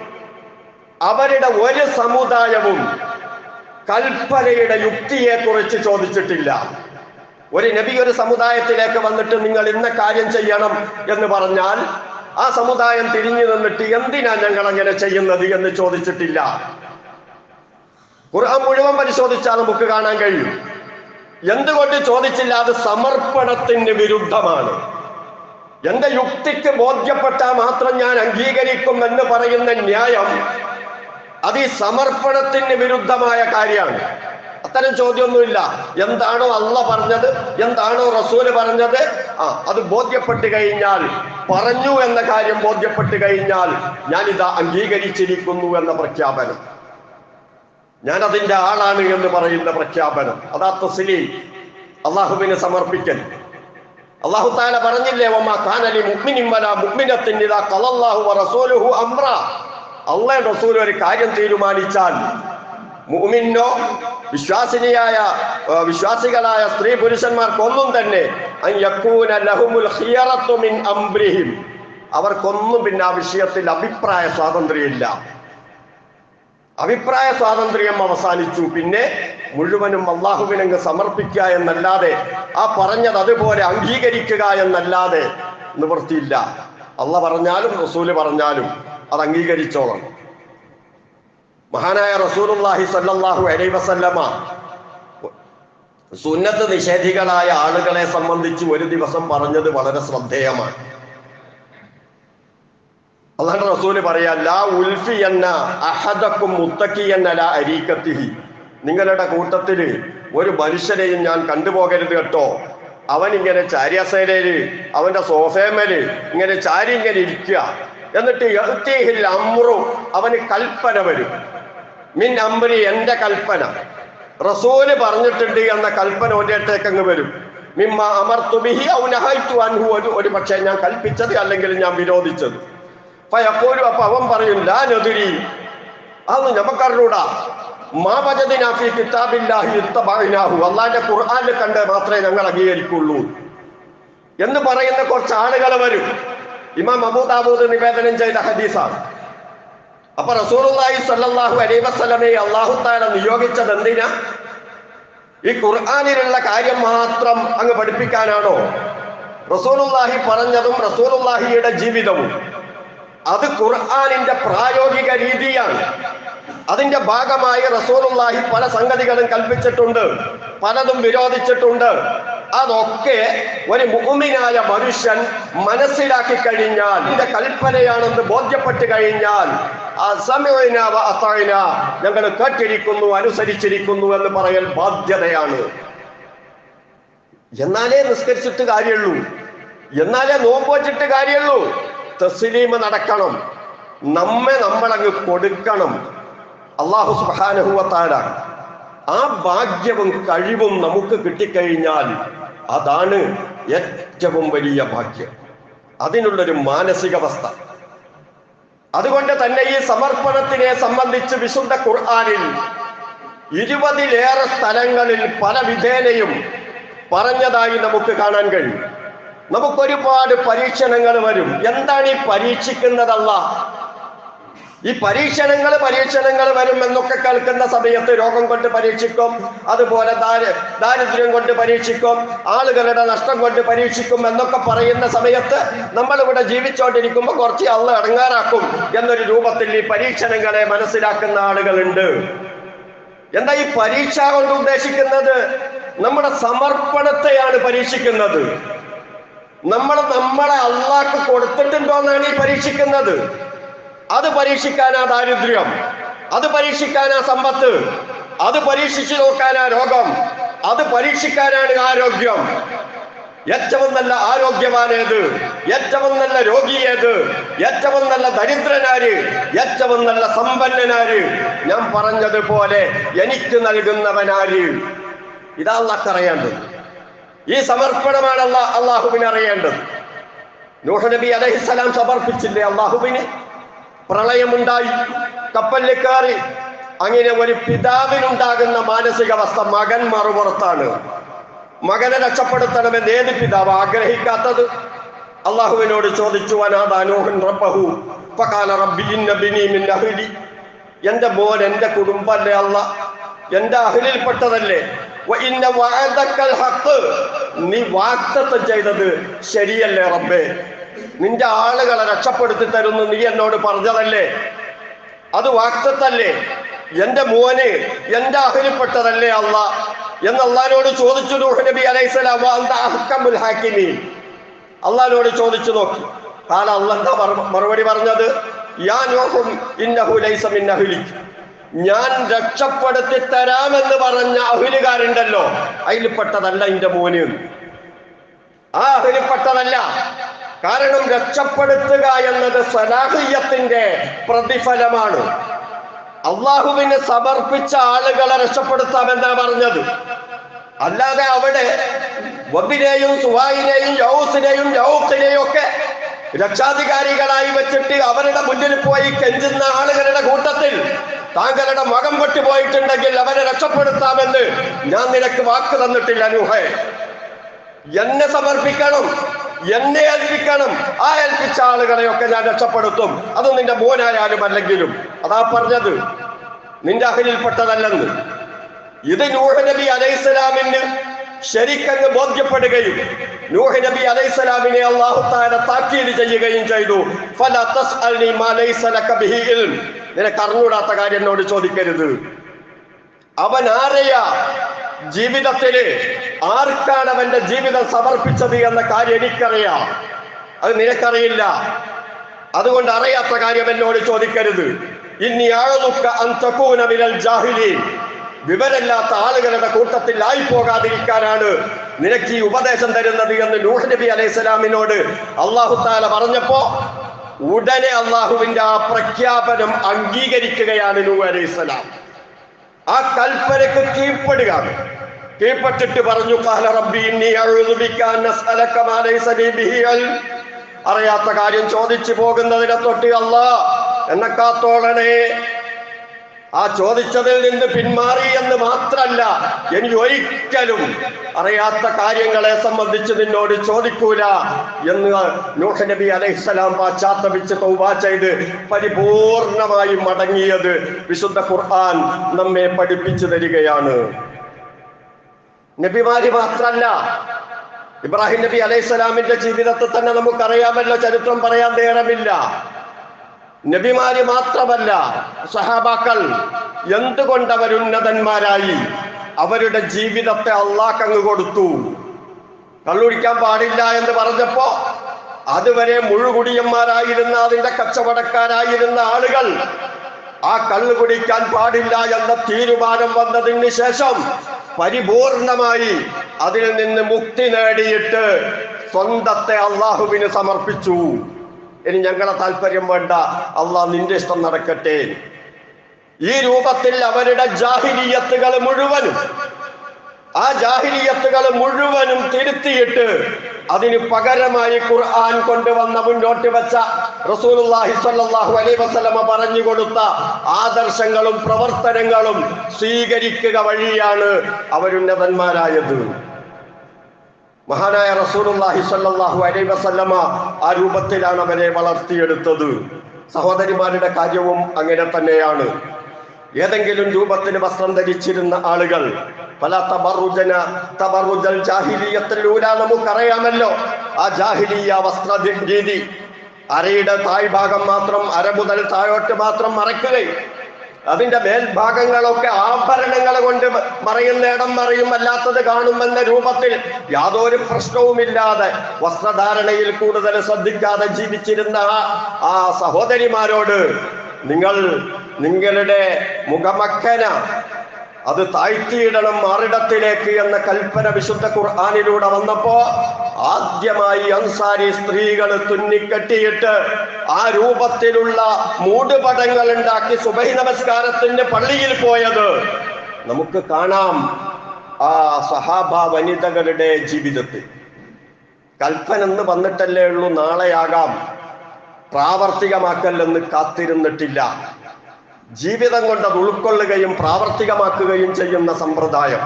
അവരുടെ ഒരു സമുദായവും കൽപ്പനയുടെ യുക്തിയെ കുറിച്ച് ചോദിച്ചിട്ടില്ല ഒരു നബി ഒരു സമുദായത്തിലേക്ക് വന്നിട്ട് നിങ്ങൾ ഇന്ന കാര്യം ചെയ്യണം എന്ന് പറഞ്ഞാൽ ആ സമുദായം തിരിഞ്ഞു നിന്നിട്ട് എന്തിനാ ഞങ്ങൾ അങ്ങനെ ചെയ്യുന്നത് എന്ന് ചോദിച്ചിട്ടില്ല ഖുർആൻ മുഴുവൻ പരിശോധിച്ചാൽ നമുക്ക് കാണാൻ കഴിയും എന്തുകൊണ്ട് ചോദിച്ചില്ല അത് സമർപ്പണത്തിന് വിരുദ്ധമാണ് എന്റെ യുക്തിക്ക് ബോധ്യപ്പെട്ടാൽ മാത്രം ഞാൻ അംഗീകരിക്കും എന്ന് പറയുന്ന ന്യായം അത് ഈ സമർപ്പണത്തിന് വിരുദ്ധമായ കാര്യമാണ് അത്തരം ചോദ്യമൊന്നുമില്ല എന്താണോ അല്ല പറഞ്ഞത് എന്താണോ റസൂല് പറഞ്ഞത് ആ അത് ബോധ്യപ്പെട്ട് കഴിഞ്ഞാൽ പറഞ്ഞു എന്ന കാര്യം ബോധ്യപ്പെട്ട് കഴിഞ്ഞാൽ ഞാനിതാ അംഗീകരിച്ചിരിക്കുന്നു എന്ന പ്രഖ്യാപനം ഞാൻ അതിന്റെ ആളാണ് എന്ന് പറയുന്ന പ്രഖ്യാപനം അതാ തസ്ലീം അള്ളാഹുവിനെ സമർപ്പിക്കൽ അള്ളാഹു താല പറഞ്ഞില്ലേ ഒമ്മ കാനലി മുഗ്മിനിം വല മുഗ്മിനത്തിൻ ഇതാ ഖലല്ലാഹു വറസൂലുഹു അംറ അള്ളാഹ് റസൂൽ ഒരു കാര്യം തീരുമാനിച്ചാൽ മുഅ്മിനോ വിശ്വാസിനിയായ ആ, വിശ്വാസികളായ സ്ത്രീ പുരുഷന്മാർക്കൊന്നും തന്നെ അൻ യക്കൂന ലഹുമുൽ ഖിയറത്തു മിൻ അംറിഹിം അവർക്കൊന്നും പിന്നെ ആ വിഷയത്തിൽ അഭിപ്രായ സ്വാതന്ത്ര്യമില്ല അഭിപ്രായ സ്വാതന്ത്ര്യം അവസാനിച്ചു പിന്നെ മുഴുവനും അള്ളാഹുവിനങ്ങ് സമർപ്പിക്കുക എന്നല്ലാതെ ആ പറഞ്ഞത് അതുപോലെ അംഗീകരിക്കുക എന്നല്ലാതെ നിവൃത്തിയില്ല അള്ള പറഞ്ഞാലും റസൂല് പറഞ്ഞാലും അത് അംഗീകരിച്ചോളണം മഹാനായ റസൂലുള്ളാഹി സല്ലല്ലാഹു അലൈഹി വസല്ലമ സുന്നത്ത് നിഷേധികളായ ആളുകളെ സംബന്ധിച്ച് ഒരു ദിവസം പറഞ്ഞത് വളരെ ശ്രദ്ധേയമാണ് അള്ളാഹുടെ റസൂല് പറയാ ലാ ഉൽഫി എന്ന അഹദക്കും മുത്തക്കി എന്ന ലാ അരീക്കത്തിഹി നിങ്ങളുടെ കൂട്ടത്തില് ഒരു മനുഷ്യനെയും ഞാൻ കണ്ടുപോകരുത് കേട്ടോ അവൻ ഇങ്ങനെ ചാരിയസേനയില് അവന്റെ സോഫേമേല് ഇങ്ങനെ ചാരി ഇങ്ങനെ ഇരിക്കുക എന്നിട്ട് യഅ്തീഹിൽ അമ്രു അവന് കൽപ്പന വരും മിൻ അമ്രി എന്റെ കൽപ്പന റസൂല് പറഞ്ഞിട്ടുണ്ട് എന്ന കൽപ്പന ഒരേട്ടേക്ക് അങ്ങ് വരും മിമ്മ അമർത്തു ബിഹി ഔ നഹൈതു അൻഹു ഒരു ഒരു പക്ഷേ ഞാൻ കൽപ്പിച്ചത് അല്ലെങ്കിൽ ഞാൻ വിരോധിച്ചത് ഫയഖൂലു അപ്പൊ അവൻ പറയും ലാ നദുരി അതൊന്നും നമുക്കറിഞ്ഞൂടാ മാ വജദിനാ ഫീ കിതാബില്ലാഹി ഇത്തബഅനാഹു അല്ലാഹുവിന്റെ ഖുർആനിൽ കണ്ട് മാത്രമേ ഞങ്ങൾ അംഗീകരിക്കുള്ളൂ എന്ന് പറയുന്ന കുറച്ച് ആളുകൾ വരും ഇമാം അബൂദാബൂദ് നിവേദനം ചെയ്ത ഹദീസാണ് അപ്പൊ റസൂലുള്ളാഹി സ്വല്ലല്ലാഹു അലൈഹി വസല്ലമയെ അല്ലാഹു തആല നിയോഗിച്ചത് എന്തിനാ ഈ ഖുർആനിലുള്ള കാര്യം മാത്രം അങ്ങ് പഠിപ്പിക്കാനാണോ റസൂലുള്ളാഹി പറഞ്ഞതും റസൂലുള്ളാഹിയുടെ ജീവിതവും അത് ഖുർആനിന്റെ പ്രായോഗിക രീതിയാണ് അതിന്റെ ഭാഗമായി റസൂലുള്ളാഹി പല സംഗതികളും കൽപ്പിച്ചിട്ടുണ്ട് പലതും വിരോധിച്ചിട്ടുണ്ട് അതൊക്കെ ഒരു മുഅ്മിനായ മനുഷ്യൻ മനസ്സിലാക്കി കഴിഞ്ഞാൽ ഇതിന്റെ കൽപ്പനയാണെന്ന് ബോധ്യപ്പെട്ട് കഴിഞ്ഞാൽ അസമിഅന വ അതഅന ഞങ്ങൾ കേട്ടിരിക്കുന്നു അനുസരിച്ചിരിക്കുന്നു എന്ന് പറയൽ ബാധ്യതയാണ് എന്നാലേ നിസ്കരിച്ചിട്ട് കാര്യമുള്ളൂ എന്നാലേ നോമ്പ് വച്ചിട്ട് കാര്യമുള്ളൂ തസ്ലീമ നടക്കണം നമ്മെ നമ്മളങ്ങ് കൊടുക്കണം അള്ളാഹു സുബാനഹുവത്താര ആ ഭാഗ്യവും കഴിവും നമുക്ക് കിട്ടിക്കഴിഞ്ഞാൽ അതാണ് ഏറ്റവും വലിയ ഭാഗ്യം അതിനുള്ളൊരു മാനസികാവസ്ഥ അതുകൊണ്ട് തന്നെ ഈ സമർപ്പണത്തിനെ സംബന്ധിച്ച് വിശുദ്ധ ഖുർആനിൽ ഇരുപതിലേറെ സ്ഥലങ്ങളിൽ പല വിധേനയും പറഞ്ഞതായി നമുക്ക് കാണാൻ കഴിയും നമുക്കൊരുപാട് പരീക്ഷണങ്ങൾ വരും എന്താണ് ഈ പരീക്ഷിക്കുന്നതല്ല ഈ പരീക്ഷണങ്ങൾ പരീക്ഷണങ്ങൾ വരും എന്നൊക്കെ കേൾക്കുന്ന സമയത്ത് രോഗം കൊണ്ട് പരീക്ഷിക്കും അതുപോലെ ദാരി ദാരിദ്ര്യം കൊണ്ട് പരീക്ഷിക്കും ആളുകളുടെ നഷ്ടം കൊണ്ട് പരീക്ഷിക്കും എന്നൊക്കെ പറയുന്ന സമയത്ത് നമ്മൾ ഇവിടെ ജീവിച്ചുകൊണ്ടിരിക്കുമ്പോൾ കുറച്ച് അള്ള അടങ്ങാറാക്കും എന്നൊരു രൂപത്തിൽ ഈ പരീക്ഷണങ്ങളെ മനസ്സിലാക്കുന്ന ആളുകളുണ്ട് എന്താ ഈ പരീക്ഷ കൊണ്ട് ഉദ്ദേശിക്കുന്നത് നമ്മുടെ സമർപ്പണത്തെയാണ് പരീക്ഷിക്കുന്നത് നമ്മൾ നമ്മളെ അള്ളാഹ്ക്ക് കൊടുത്തിട്ടുണ്ടോന്നാണ് ഈ പരീക്ഷിക്കുന്നത് അത് പരീക്ഷിക്കാനാ ദാരിദ്ര്യം അത് പരീക്ഷിക്കാനാ സമ്പത്ത് അത് പരീക്ഷിച്ചു നോക്കാനാ രോഗം അത് പരീക്ഷിക്കാനാണ് ആരോഗ്യം ഏറ്റവും നല്ല ആരോഗ്യവാനേത് ഏറ്റവും നല്ല രോഗി ഏത് ഏറ്റവും നല്ല ദരിദ്രനാര് ഏറ്റവും നല്ല സമ്പന്നനാര് ഞാൻ പറഞ്ഞതുപോലെ എനിക്ക് നൽകുന്നവനാര് ഇതാ അള്ളാഹ് അറിയേണ്ടത് ഈ സമർപ്പണമാണ് അല്ലാ അള്ളാഹുവിനെ അറിയേണ്ടത് നൂഹ് നബി അലൈഹിസ്സലാം സമർപ്പിച്ചില്ലേ അള്ളാഹുവിന് പ്രളയമുണ്ടായി കപ്പലിൽ കയറി അങ്ങനെ ഒരു പിതാവിനുണ്ടാകുന്ന മാനസികാവസ്ഥ മകൻ മറുപുറത്താണ് മകനെ രക്ഷപ്പെടുത്തണമെന്ന് ഏത് പിതാവ് ആഗ്രഹിക്കാത്തത് അള്ളാഹുവിനോട് ചോദിച്ചു അനാദാനോഹൻ റബ്ബഹു ഫഖാല റബ്ബി ഇന്ന ബിനി മിൻ അഹ്ലി എന്റെ മോൻ എന്റെ കുടുംബല്ലേ അല്ല എന്റെ അഹ്ലിൽപ്പെട്ടതല്ലേ വ ഇന്ന വഅദക്കൽ ഹഖ് നീ വാക്തത്വം ചെയ്തത് ശരിയല്ലേ റബ്ബേ നിന്റെ ആളുകളെ രക്ഷപ്പെടുത്തി തരുന്നു നീ എന്നോട് പറഞ്ഞതല്ലേ അത് വാക്തത്തല്ലേ എന്റെ മോന് എന്റെ അഹലിപ്പെട്ടതല്ലേ അല്ല എന്ന് അള്ളഹാനോട് ചോദിച്ചു നൂഹ് നബി അലൈഹിസ്സലാം "വ അന്ത അഹ്കമുൽ ഹാക്കിമീൻ." അള്ളഹാനോട് ചോദിച്ചു നോക്കി കാല അല്ല എന്താ മറു- മറുപടി പറഞ്ഞത് യാ നൂഹും ഇന്നഹു ലൈസ മിൻ അഹ്ലിക് ഞാൻ രക്ഷപ്പെടുത്തി തരാമെന്ന് പറഞ്ഞ അഹുലുകാരുണ്ടല്ലോ അതിൽപ്പെട്ടതല്ല എന്റെ മോന് എന്ന്. ആ അഹലിപ്പെട്ടതല്ല കാരണം രക്ഷപ്പെടുത്തുക എന്നത് സലാഹിയത്തിന്റെ പ്രതിഫലമാണ് അള്ളാഹുവിന് സമർപ്പിച്ച ആളുകളെ രക്ഷപ്പെടുത്താമെന്നാ പറഞ്ഞത് അല്ലാതെ അവിടെ വബിനെയും സുവായിനെയും യൗസിനെയും യൗസിനെയും ഒക്കെ രക്ഷാധികാരികളായി വെച്ചിട്ട് അവരുടെ മുന്നിൽ പോയി കെഞ്ചുന്ന ആളുകളുടെ കൂട്ടത്തിൽ താങ്കളുടെ മകം പൊട്ടിപ്പോയിട്ടുണ്ടെങ്കിൽ അവരെ രക്ഷപ്പെടുത്താമെന്ന് ഞാൻ നിനക്ക് വാക്ക് തന്നിട്ടില്ല നൂഹേ എന്നെ സമർപ്പിക്കണം എന്നെ ഏൽപ്പിക്കണം ആ ഏൽപ്പിച്ച ആളുകളെയൊക്കെ ഞാൻ രക്ഷപ്പെടുത്തും അത് നിന്റെ മോനായാലും അല്ലെങ്കിലും അതാ പറഞ്ഞത് നിന്റെ അഹലിൽപ്പെട്ടതല്ലെന്ന് ഇത് നൂഹ് നബി അലൈഹിസ്സലാമിന് ശരിക്കങ്ങ് ബോധ്യപ്പെടുകയും നൂഹ് നബി അലൈഹിസ്സലാമിനെ അള്ളാഹു താല താക്കീത് ചെയ്യുകയും ചെയ്തു ഫല തസ്അൽനി മാ ലൈസ ലക ബിഹി ഇൽം നിനക്ക് അറിഞ്ഞൂടാത്ത കാര്യം എന്നോട് ചോദിക്കരുത് അവൻ ആരെയാ ജീവിതത്തില് ആർക്കാണ് അവന്റെ ജീവിതം സമർപ്പിച്ചത് എന്ന കാര്യം എനിക്കറിയാം അത് നിനക്കറിയില്ല അതുകൊണ്ട് അറിയാത്ത കാര്യം എന്നോട് ചോദിക്കരുത് ഇനി ആളുക അന്തകൂന മിനൽ ജാഹിലീൻ വിവരമില്ലാത്ത ആളുകളുടെ കൂട്ടത്തിൽ ആയി പോകാതിരിക്കാനാണ് നിനക്ക് ഈ ഉപദേശം തരുന്നത് എന്ന് നൂഹ് നബി അലൈഹി സ്വലാമിനോട് അള്ളാഹു താല പറഞ്ഞപ്പോ ഉടനെ അള്ളാഹുവിന്റെ ആ പ്രഖ്യാപനം അംഗീകരിക്കുകയാണ് നൂഹ് അലൈഹി സ്വലാം ആ കൽപ്പനക്ക് കീഴ്പ്പെടുകയാണ് കീഴ്പ്പെട്ടിട്ട് പറഞ്ഞു "ഖാല റബ്ബി ഇന്നി അഊദു ബിക അൻ അസ്അലക മാ ലൈസ ലീ ബിഹി ഇൽം." അറിയാത്ത കാര്യം ചോദിച്ചു പോകുന്നതിനെ തൊട്ട് അല്ലാ എന്നെ കാത്തോളണേ ആ ചോദിച്ചതിൽ നിന്ന് പിന്മാറി എന്ന് മാത്രല്ല ഇനി ഒരിക്കലും അറിയാത്ത കാര്യങ്ങളെ സംബന്ധിച്ച് നിന്നോട് ചോദിക്കൂല എന്ന് നൂഹ് നബി അലൈഹിസ്സലാം പാശ്ചാത്തപിച്ച് തൗബ ചെയ്ത് പരിപൂർണമായി മടങ്ങിയത് വിശുദ്ധ ഖുർആൻ നമ്മെ പഠിപ്പിച്ചു തരികയാണ് നബിമാര് മാത്രല്ല ഇബ്രാഹിം നബി അലൈഹിസ്സലാമിന്റെ ജീവിതത്തെ തന്നെ നമുക്കറിയാമല്ലോ ചരിത്രം പറയാൻ നേരമില്ല നബിമാര് മാത്രമല്ല സഹാബാക്കൾ എന്തുകൊണ്ട് അവരുന്നതന്മാരായി അവരുടെ ജീവിതത്തെ അള്ളാഹ് അങ്ങ് കൊടുത്തു കള്ളുടിക്കാൻ പാടില്ല എന്ന് പറഞ്ഞപ്പോ അതുവരെ മുഴുകുടിയന്മാരായിരുന്ന അതിന്റെ കച്ചവടക്കാരായിരുന്ന ആളുകൾ ആ കള്ളു കുടിക്കാൻ പാടില്ല എന്ന തീരുമാനം വന്നതിന് ശേഷം പരിപൂർണമായി അതിൽ നിന്ന് മുക്തി നേടിയിട്ട് സ്വന്തത്തെ അള്ളാഹുവിന് സമർപ്പിച്ചു ഇനി ഞങ്ങളെ താല്പര്യം വേണ്ട അള്ളാഹ് നിന്റെ ഇഷ്ടം നടക്കട്ടെ ഈ രൂപത്തിൽ അവരുടെ ജാഹിലീയത്തുകൾ മുഴുവനും ആ ജാഹിലീയത്തുകൾ മുഴുവനും തിരുത്തിയിട്ട് അതിന് പകരമായി ഖുർആൻ കൊണ്ടുവന്ന മുന്നോട്ട് വെച്ച റസൂലുള്ളാഹി സ്വല്ലല്ലാഹു അലൈഹി വസല്ലമ പറഞ്ഞു കൊടുത്ത ആദർശങ്ങളും പ്രവർത്തനങ്ങളും സ്വീകരിക്കുക വഴിയാണ് അവരുന്നതന്മാരായത് മഹാനായ റസൂലുള്ളാഹി സ്വല്ലല്ലാഹു അലൈഹി വസല്ലമ ആ രൂപത്തിലാണ് അവരെ വളർത്തിയെടുത്തത് സഹോദരിമാരുടെ കാര്യവും അങ്ങനെ തന്നെയാണ് ഏതെങ്കിലും രൂപത്തിന് വസ്ത്രം ധരിച്ചിരുന്ന ആളുകൾ പല തബറുജന തബറുജൽ ജാഹിലിയത്തിലൂല നമുക്കറിയാമല്ലോ ആ ജാഹിലിയ വസ്ത്ര രീതി അരയുടെ താഴ്ഭാഗം മാത്രം അര മുതൽ താഴോട്ട് മാത്രം മറയ്ക്കുകയും അതിന്റെ മേൽഭാഗങ്ങളൊക്കെ ആഭരണങ്ങൾ കൊണ്ട് മറയുന്ന ഇടം മറിയും അല്ലാത്തത് കാണുമെന്ന രൂപത്തിൽ യാതൊരു പ്രശ്നവുമില്ലാതെ വസ്ത്രധാരണയിൽ കൂടുതൽ ശ്രദ്ധിക്കാതെ ജീവിച്ചിരുന്ന ആ- ആ സഹോദരിമാരോട് നിങ്ങൾ നിങ്ങളുടെ മുഖമക്കന അത് താഴ്ത്തിയിടണം മാറിടത്തിലേക്ക് എന്ന കൽപ്പന വിശുദ്ധ ഖുർആാനിലൂടെ വന്നപ്പോ ആദ്യമായി അൻസാരി സ്ത്രീകൾ തുന്നിക്കെട്ടിയിട്ട് ആ രൂപത്തിലുള്ള മൂടുപടങ്ങൾ ഉണ്ടാക്കി സുബൈ നമസ്കാരത്തിന് പള്ളിയിൽ പോയത് നമുക്ക് കാണാം ആ സഹാബ വനിതകളുടെ ജീവിതത്തിൽ കൽപ്പന എന്ന് വന്നിട്ടല്ലേ ഉള്ളൂ നാളെയാകാം പ്രാവർത്തികമാക്കല്ലെന്ന് കാത്തിരുന്നിട്ടില്ല ജീവിതം കൊണ്ട് അത് ഉൾക്കൊള്ളുകയും പ്രാവർത്തികമാക്കുകയും ചെയ്യുന്ന സമ്പ്രദായം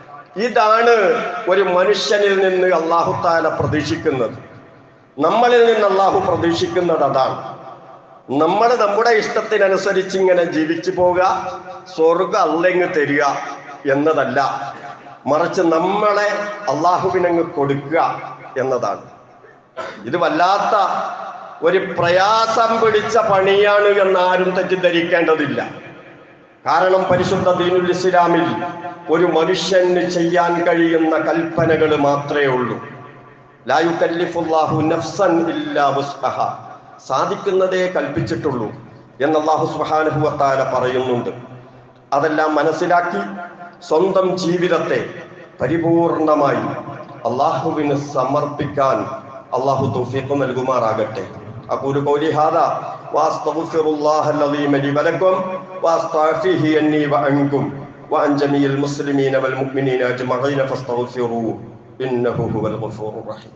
ഇതാണ് ഒരു മനുഷ്യനിൽ നിന്ന് അള്ളാഹുത്താല പ്രതീക്ഷിക്കുന്നത് നമ്മളിൽ നിന്ന് അള്ളാഹു പ്രതീക്ഷിക്കുന്നത് അതാണ് നമ്മൾ നമ്മുടെ ഇഷ്ടത്തിനനുസരിച്ച് ഇങ്ങനെ ജീവിച്ചു പോവുക സ്വർഗം അല്ലെങ്ങ് തരിക എന്നതല്ല മറിച്ച് നമ്മളെ അള്ളാഹുവിനങ്ങ് കൊടുക്കുക എന്നതാണ് ഇത് വല്ലാത്ത ഒരു പ്രയാസം പിടിച്ച പണിയാണ് എന്ന് ആരും തെറ്റിദ്ധരിക്കേണ്ടതില്ല കാരണം പരിശുദ്ധ ദീനുൽ ഇസ്ലാമിൽ ഒരു മനുഷ്യന് ചെയ്യാൻ കഴിയുന്ന കൽപ്പനകൾ മാത്രമേ ഉള്ളൂ ലാ യുകല്ലിഫുല്ലാഹു നഫ്സൻ ഇല്ലാ വുസ്അഹ സാധിക്കുന്നതേ കൽപ്പിച്ചിട്ടുള്ളൂ എന്ന് അല്ലാഹു സുബ്ഹാനഹു വതആല പറയുന്നുണ്ട് അതെല്ലാം മനസ്സിലാക്കി സ്വന്തം ജീവിതത്തെ പരിപൂർണമായി അള്ളാഹുവിന് സമർപ്പിക്കാൻ അള്ളാഹു തൗഫീഖ് നൽകുമാറാകട്ടെ أقول قولي هذا وأستغفر الله العظيم لي ولكم وأستعفيه أني وعنكم وعن جميع المسلمين والمؤمنين أجمعين فاستغفروه إنه هو الغفور الرحيم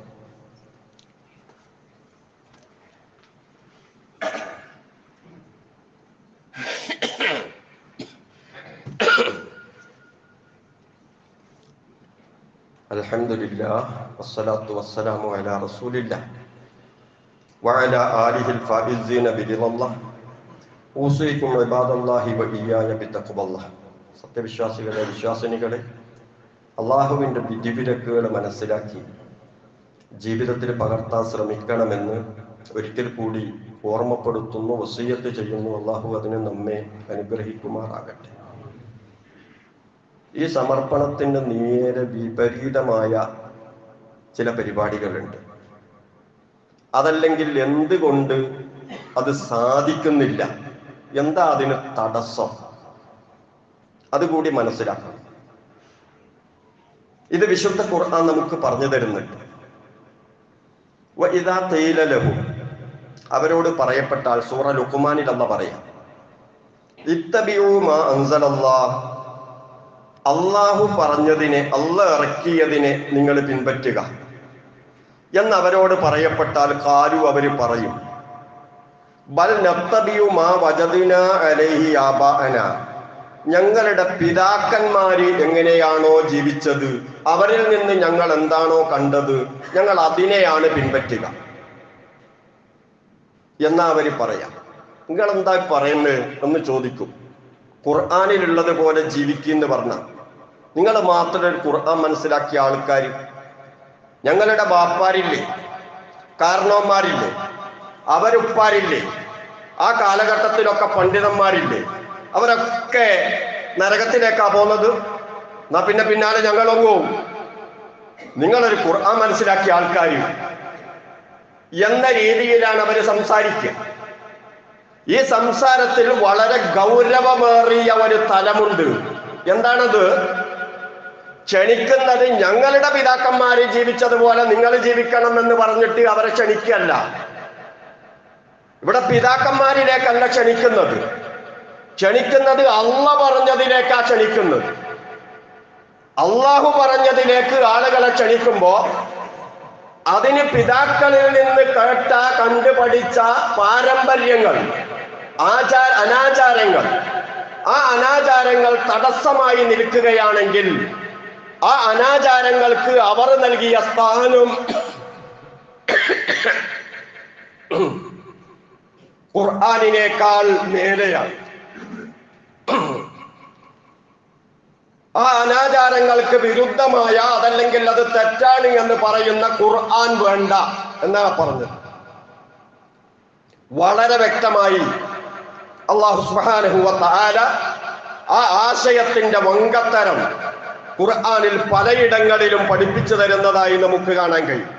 الحمد لله والصلاة والسلام على رسول الله وعلى آله الفائزين برضا الله ഊസൈക്കും ഇബാദല്ലാഹി വഇയ്യായ ബിത്തഖ്വല്ലാഹ് സത്യവിശ്വാസികളെ വിശ്വാസിനികളെ അള്ളാഹുവിൻ്റെ വിധിവിലക്കുകൾ മനസ്സിലാക്കി ജീവിതത്തിൽ പകർത്താൻ ശ്രമിക്കണമെന്ന് ഒരിക്കൽ കൂടി ഓർമ്മപ്പെടുത്തുന്നു വസീയത്ത് ചെയ്യുന്നു അള്ളാഹു അതിന് നമ്മെ അനുഗ്രഹിക്കുമാറാകട്ടെ ഈ സമർപ്പണത്തിന് നേരെ വിപരീതമായ ചില പരിപാടികളുണ്ട് അതല്ലെങ്കിൽ എന്തുകൊണ്ട് അത് സാധിക്കുന്നില്ല എന്താ അതിന് തടസ്സം അതുകൂടി മനസ്സിലാക്കണം ഇത് വിശുദ്ധ ഖുർആൻ നമുക്ക് പറഞ്ഞു തരുന്നുണ്ട് ഇതാ തേയിലലഹു അവരോട് പറയപ്പെട്ടാൽ സൂറ ലുക്കുമാനിൽ അല്ല പറയാം ഇത്തബിയൂ മാ അൻസലല്ലാ അള്ളാഹു പറഞ്ഞതിനെ അല്ല ഇറക്കിയതിനെ നിങ്ങൾ പിൻപറ്റുക എന്ന് അവരോട് പറയപ്പെട്ടാൽ കാരു അവര് പറയും ബൽ നത്തബിയു മാ വജദിന അലൈഹി ആബാഅന ഞങ്ങളുടെ പിതാക്കന്മാര് എങ്ങനെയാണോ ജീവിച്ചത് അവരിൽ നിന്ന് ഞങ്ങൾ എന്താണോ കണ്ടത് ഞങ്ങൾ അതിനെയാണ് പിൻപറ്റുക എന്നാ അവര് പറയാം നിങ്ങൾ എന്താ പറയുന്നത് എന്ന് ചോദിക്കും ഖുർആാനിലുള്ളത് പോലെ ജീവിക്കുമെന്ന് പറഞ്ഞ നിങ്ങൾ മാത്രം ഒരു ഖുർആൻ മനസ്സിലാക്കിയ ആൾക്കാർ ഞങ്ങളുടെ ബാപ്പാരില്ലേ കാരണവന്മാരില്ലേ അവരുപ്പാരില്ലേ ആ കാലഘട്ടത്തിലൊക്കെ പണ്ഡിതന്മാരില്ലേ അവരൊക്കെ നരകത്തിലേക്കാ പോകുന്നത് എന്നാ പിന്നെ പിന്നാലെ ഞങ്ങളൊങ്ങും നിങ്ങളൊരു ഖുർആൻ മനസ്സിലാക്കിയ ആൾക്കാർ എന്ന രീതിയിലാണ് അവർ സംസാരിക്കുക ഈ സംസാരത്തിൽ വളരെ ഗൗരവമേറിയ ഒരു തലമുണ്ട് എന്താണത് ക്ഷണിക്കുന്നത് ഞങ്ങളുടെ പിതാക്കന്മാര് ജീവിച്ചതുപോലെ നിങ്ങൾ ജീവിക്കണം എന്ന് പറഞ്ഞിട്ട് അവരെ ക്ഷണിക്കല്ല ഇവിടെ പിതാക്കന്മാരിലേക്കല്ല ക്ഷണിക്കുന്നത് ക്ഷണിക്കുന്നത് അള്ള പറഞ്ഞതിലേക്കാ ക്ഷണിക്കുന്നത് അള്ളാഹു പറഞ്ഞതിലേക്ക് ആളുകളെ ക്ഷണിക്കുമ്പോ അതിന് പിതാക്കളിൽ നിന്ന് കേട്ട കണ്ടുപഠിച്ച പാരമ്പര്യങ്ങൾ ആചാര അനാചാരങ്ങൾ ആ അനാചാരങ്ങൾ തടസ്സമായി നിൽക്കുകയാണെങ്കിൽ ആ അനാചാരങ്ങൾക്ക് അവർ നൽകിയ സ്ഥാനം ഖുർആാനിനേക്കാൾ മേലെയാണ് ആ അനാചാരങ്ങൾക്ക് വിരുദ്ധമായ അതല്ലെങ്കിൽ അത് തെറ്റാണ് എന്ന് പറയുന്ന ഖുർആൻ വേണ്ട എന്നാണ് പറഞ്ഞത് വളരെ വ്യക്തമായി അള്ളാഹു സുഹാനഹുവ താല ആ ആശയത്തിന്റെ വങ്കത്തരം ഖുർആാനിൽ പലയിടങ്ങളിലും പഠിപ്പിച്ചു തരുന്നതായി നമുക്ക് കാണാൻ കഴിയും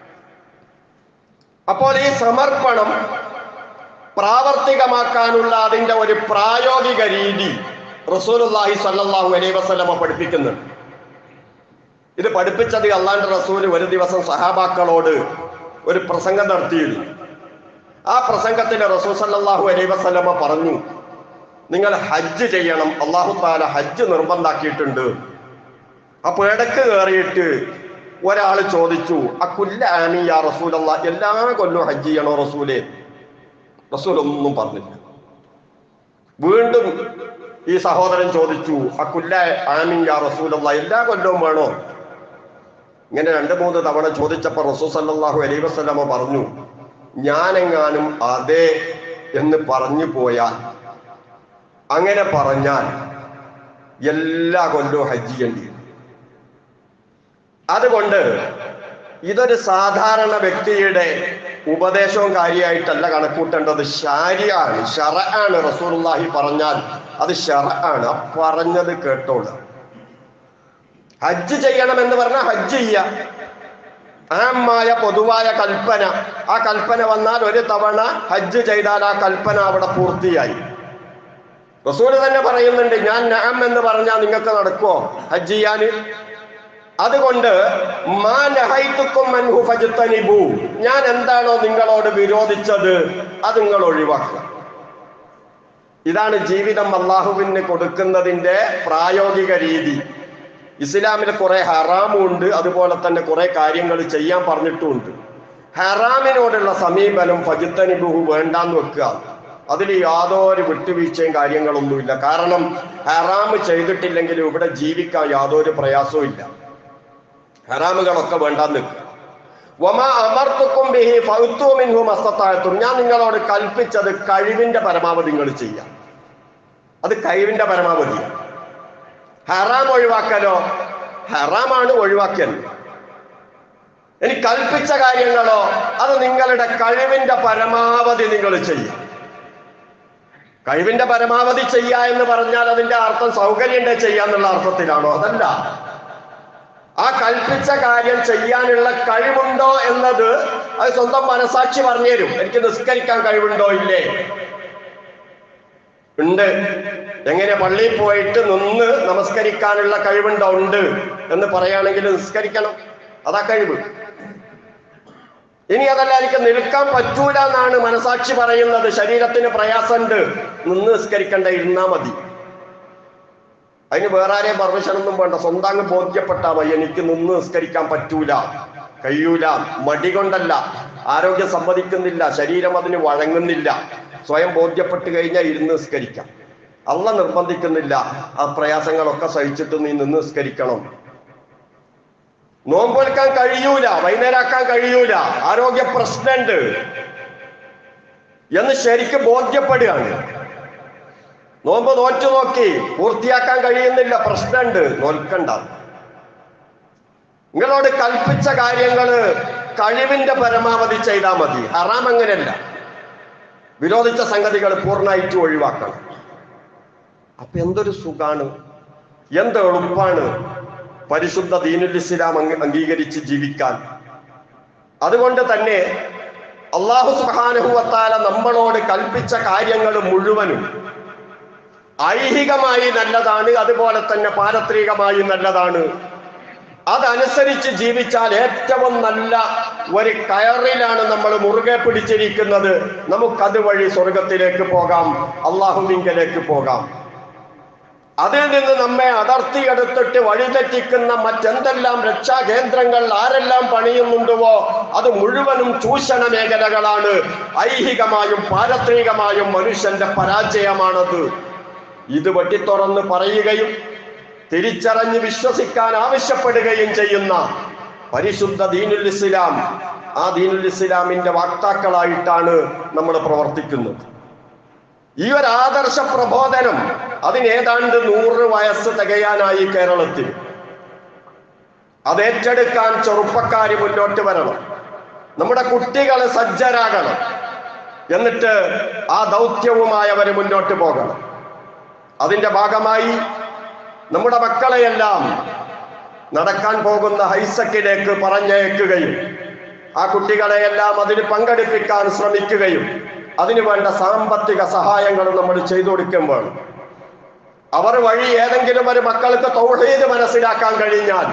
അപ്പോൾ ഈ സമർപ്പണം പ്രാവർത്തികമാക്കാനുള്ള അതിന്റെ ഒരു പ്രായോഗിക രീതി റസൂലുല്ലാഹി സല്ലാഹു അലൈ വസ്ലമ പഠിപ്പിക്കുന്നുണ്ട് ഇത് പഠിപ്പിച്ചത് അള്ളാന്റെ റസൂൽ ഒരു ദിവസം സഹാബാക്കളോട് ഒരു പ്രസംഗം നടത്തിയിരുന്നു ആ പ്രസംഗത്തിൽ റസൂൽ സല്ലാഹു അലൈ വസ്ലമ പറഞ്ഞു നിങ്ങൾ ഹജ്ജ് ചെയ്യണം അള്ളാഹു താല ഹജ്ജ് നിർബന്ധാക്കിയിട്ടുണ്ട് അപ്പൊ ഇടക്ക് കയറിയിട്ട് ഒരാൾ ചോദിച്ചു ആ കുല്ല ആമി യാ റസൂലല്ല എല്ലാ കൊല്ലവും ഹജ്ജ് ചെയ്യണോ റസൂലേ റസൂൽ ഒന്നും പറഞ്ഞില്ല വീണ്ടും ഈ സഹോദരൻ ചോദിച്ചു ആ കുല്ല ആമീൻ യാ റസൂലല്ല എല്ലാ കൊല്ലവും വേണോ ഇങ്ങനെ രണ്ട് മൂന്ന് തവണ ചോദിച്ചപ്പോ റസൂ സല്ലാഹു അലൈ വസ്ലമ പറഞ്ഞു ഞാനെങ്ങാനും അതെ എന്ന് പറഞ്ഞു പോയാൽ അങ്ങനെ പറഞ്ഞാൽ എല്ലാ കൊല്ലവും ഹജ്ജ് ചെയ്യേണ്ടി വരും. അതുകൊണ്ട് ഇതൊരു സാധാരണ വ്യക്തിയുടെ ഉപദേശവും കാര്യമായിട്ടല്ല കണക്കൂട്ടേണ്ടത് ശാരിയാണ് ഷറ ആണ് റസൂലുള്ളാഹി പറഞ്ഞാൽ അത് ഷറ ആണ് ആ പറഞ്ഞത് കേട്ടോളൂ ഹജ്ജ് ചെയ്യണം എന്ന് പറഞ്ഞാൽ ഹജ്ജ് ചെയ്യാം ആമായ പൊതുവായ കൽപ്പന ആ കൽപ്പന വന്നാൽ ഒരു തവണ ഹജ്ജ് ചെയ്താൽ ആ കൽപ്പന അവിടെ പൂർത്തിയായി റസൂല് തന്നെ പറയുന്നുണ്ട് ഞാൻ നാം എന്ന് പറഞ്ഞാൽ നിങ്ങൾക്ക് നടക്കുമോ ഹജ്ജ് ചെയ്യാന് അതുകൊണ്ട് മാ നഹൈതുക്കും അൻഹു ഫജ്തനിബു. ഞാൻ എന്താണോ നിങ്ങളോട് വിരോധിച്ചത് അത് നിങ്ങൾ ഒഴിവാക്കുക ഇതാണ് ജീവിതം അള്ളാഹുവിന് കൊടുക്കുന്നതിന്റെ പ്രായോഗിക രീതി ഇസ്ലാമിൽ കുറെ ഹറാമുണ്ട് അതുപോലെ തന്നെ കുറെ കാര്യങ്ങൾ ചെയ്യാൻ പറഞ്ഞിട്ടുമുണ്ട് ഹറാമിനോടുള്ള സമീപനം ഫജിത്തനിബുഹു വേണ്ടാന്ന് വെക്കുക അതിൽ യാതൊരു വിട്ടുവീഴ്ചയും കാര്യങ്ങളൊന്നുമില്ല കാരണം ഹറാം ചെയ്തിട്ടില്ലെങ്കിലും ഇവിടെ ജീവിക്കാൻ യാതൊരു പ്രയാസവും ഇല്ല ഹറാമുകളൊക്കെ വേണ്ടാന്ന് നിൽക്കുക വമ അമർത്തുക്കും ബിഹി ഫൗത്തു മിൻഹു മസ്തത്താഴത്തും ഞാൻ നിങ്ങളോട് കൽപ്പിച്ചത് കഴിവിന്റെ പരമാവധി നിങ്ങൾ ചെയ്യാം അത് കഴിവിന്റെ പരമാവധി ഹറാം ഒഴിവാക്കലോ ഹറാമാണ് ഒഴിവാക്കൽ ഇനി കൽപ്പിച്ച കാര്യങ്ങളോ അത് നിങ്ങളുടെ കഴിവിന്റെ പരമാവധി നിങ്ങൾ ചെയ്യും കഴിവിന്റെ പരമാവധി ചെയ്യുക എന്ന് പറഞ്ഞാൽ അതിന്റെ അർത്ഥം സൗകര്യം ചെയ്യാന്നുള്ള അർത്ഥത്തിലാണോ അതല്ല ആ കൽപ്പിച്ച കാര്യം ചെയ്യാനുള്ള കഴിവുണ്ടോ എന്നത് അത് സ്വന്തം മനസാക്ഷി പറഞ്ഞു തരും എനിക്ക് നിസ്കരിക്കാൻ കഴിവുണ്ടോ ഇല്ലേ ഉണ്ട് എങ്ങനെ പള്ളിയിൽ പോയിട്ട് നിന്ന് നമസ്കരിക്കാനുള്ള കഴിവുണ്ടോ ഉണ്ട് എന്ന് പറയുകയാണെങ്കിൽ നിസ്കരിക്കണം അതാ കഴിവ് ഇനി അതല്ല എനിക്ക് നിൽക്കാൻ പറ്റൂല എന്നാണ് മനസാക്ഷി പറയുന്നത് ശരീരത്തിന് പ്രയാസമുണ്ട് നിന്ന് നിസ്കരിക്കണ്ട ഇരുന്നാ മതി അതിന് വേറെ ആരെയും പെർമിഷൻ ഒന്നും വേണ്ട സ്വന്തം അങ്ങ് ബോധ്യപ്പെട്ടാ മതി എനിക്ക് നിന്ന് നിസ്കരിക്കാൻ പറ്റൂല കഴിയൂല മടി കൊണ്ടല്ല ആരോഗ്യം സമ്മതിക്കുന്നില്ല ശരീരം അതിന് വഴങ്ങുന്നില്ല സ്വയം ബോധ്യപ്പെട്ട് കഴിഞ്ഞാൽ ഇരുന്ന് നിസ്കരിക്കാം അള്ള നിർബന്ധിക്കുന്നില്ല ആ പ്രയാസങ്ങളൊക്കെ സഹിച്ചിട്ട് നീ നിന്ന് നിസ്കരിക്കണം നോമ്പെടുക്കാൻ കഴിയൂല വൈകുന്നേരമാക്കാൻ കഴിയൂല ആരോഗ്യ പ്രശ്നമുണ്ട് എന്ന് ശരിക്കും ബോധ്യപ്പെടുകയാണ് നോമ്പ് നോറ്റു നോക്കി പൂർത്തിയാക്കാൻ കഴിയുന്നില്ല പ്രശ്നമുണ്ട് നോൽക്കണ്ട നിങ്ങളോട് കൽപ്പിച്ച കാര്യങ്ങള് കഴിവിന്റെ പരമാവധി ചെയ്താൽ മതി ഹറാം അങ്ങനെയല്ല വിരോധിച്ച സംഗതികൾ പൂർണ്ണമായിട്ട് ഒഴിവാക്കണം അപ്പൊ എന്തൊരു സുഖാണ് എന്ത് എളുപ്പാണ് പരിശുദ്ധ ദീനുൽ ഇസ്ലാം അംഗ- അംഗീകരിച്ച് ജീവിക്കാൻ അതുകൊണ്ട് തന്നെ അള്ളാഹു സുബാനഹുവത്താല നമ്മളോട് കൽപ്പിച്ച കാര്യങ്ങൾ മുഴുവനും ഐഹികമായി നല്ലതാണ് അതുപോലെ തന്നെ പാരത്രികമായി നല്ലതാണ് അതനുസരിച്ച് ജീവിച്ചാൽ ഏറ്റവും നല്ല ഒരു കയറിലാണ് നമ്മൾ മുറുകെ പിടിച്ചിരിക്കുന്നത് നമുക്കത് വഴി സ്വർഗത്തിലേക്ക് പോകാം അള്ളാഹുവിങ്കലേക്ക് പോകാം അതിൽ നിന്ന് നമ്മെ അടർത്തിയെടുത്തിട്ട് വഴിതെറ്റിക്കുന്ന മറ്റെന്തെല്ലാം രക്ഷാകേന്ദ്രങ്ങൾ ആരെല്ലാം പണിയുന്നുണ്ടുവോ അത് മുഴുവനും ചൂഷണ മേഖലകളാണ് ഐഹികമായും പാരത്രികമായും മനുഷ്യന്റെ പരാജയമാണത് ഇത് വെട്ടിത്തുറന്ന് പറയുകയും തിരിച്ചറിഞ്ഞ് വിശ്വസിക്കാൻ ആവശ്യപ്പെടുകയും ചെയ്യുന്ന പരിശുദ്ധ ദീനുൽ ഇസ്ലാം ആ ദീനുൽ ഇസ്ലാമിന്റെ വാക്താക്കളായിട്ടാണ് നമ്മൾ പ്രവർത്തിക്കുന്നത് ഈ ഒരു ആദർശ പ്രബോധനം അതിനേതാണ്ട് നൂറ് വയസ്സ് തികയാനായി കേരളത്തിൽ അത് ഏറ്റെടുക്കാൻ ചെറുപ്പക്കാര് മുന്നോട്ട് വരണം നമ്മുടെ കുട്ടികൾ സജ്ജരാകണം എന്നിട്ട് ആ ദൗത്യവുമായി അവർ മുന്നോട്ട് പോകണം അതിന്റെ ഭാഗമായി നമ്മുടെ മക്കളെയെല്ലാം നടക്കാൻ പോകുന്ന ഹൈസക്കിലേക്ക് പറഞ്ഞയക്കുകയും ആ കുട്ടികളെയെല്ലാം അതിന് പങ്കെടുപ്പിക്കാൻ ശ്രമിക്കുകയും അതിനു വേണ്ട സാമ്പത്തിക സഹായങ്ങൾ നമ്മൾ ചെയ്തു കൊടുക്കുമ്പോൾ അവർ വഴി ഏതെങ്കിലും ഒരു മക്കൾക്ക് തൗഹീദ് മനസ്സിലാക്കാൻ കഴിഞ്ഞാൽ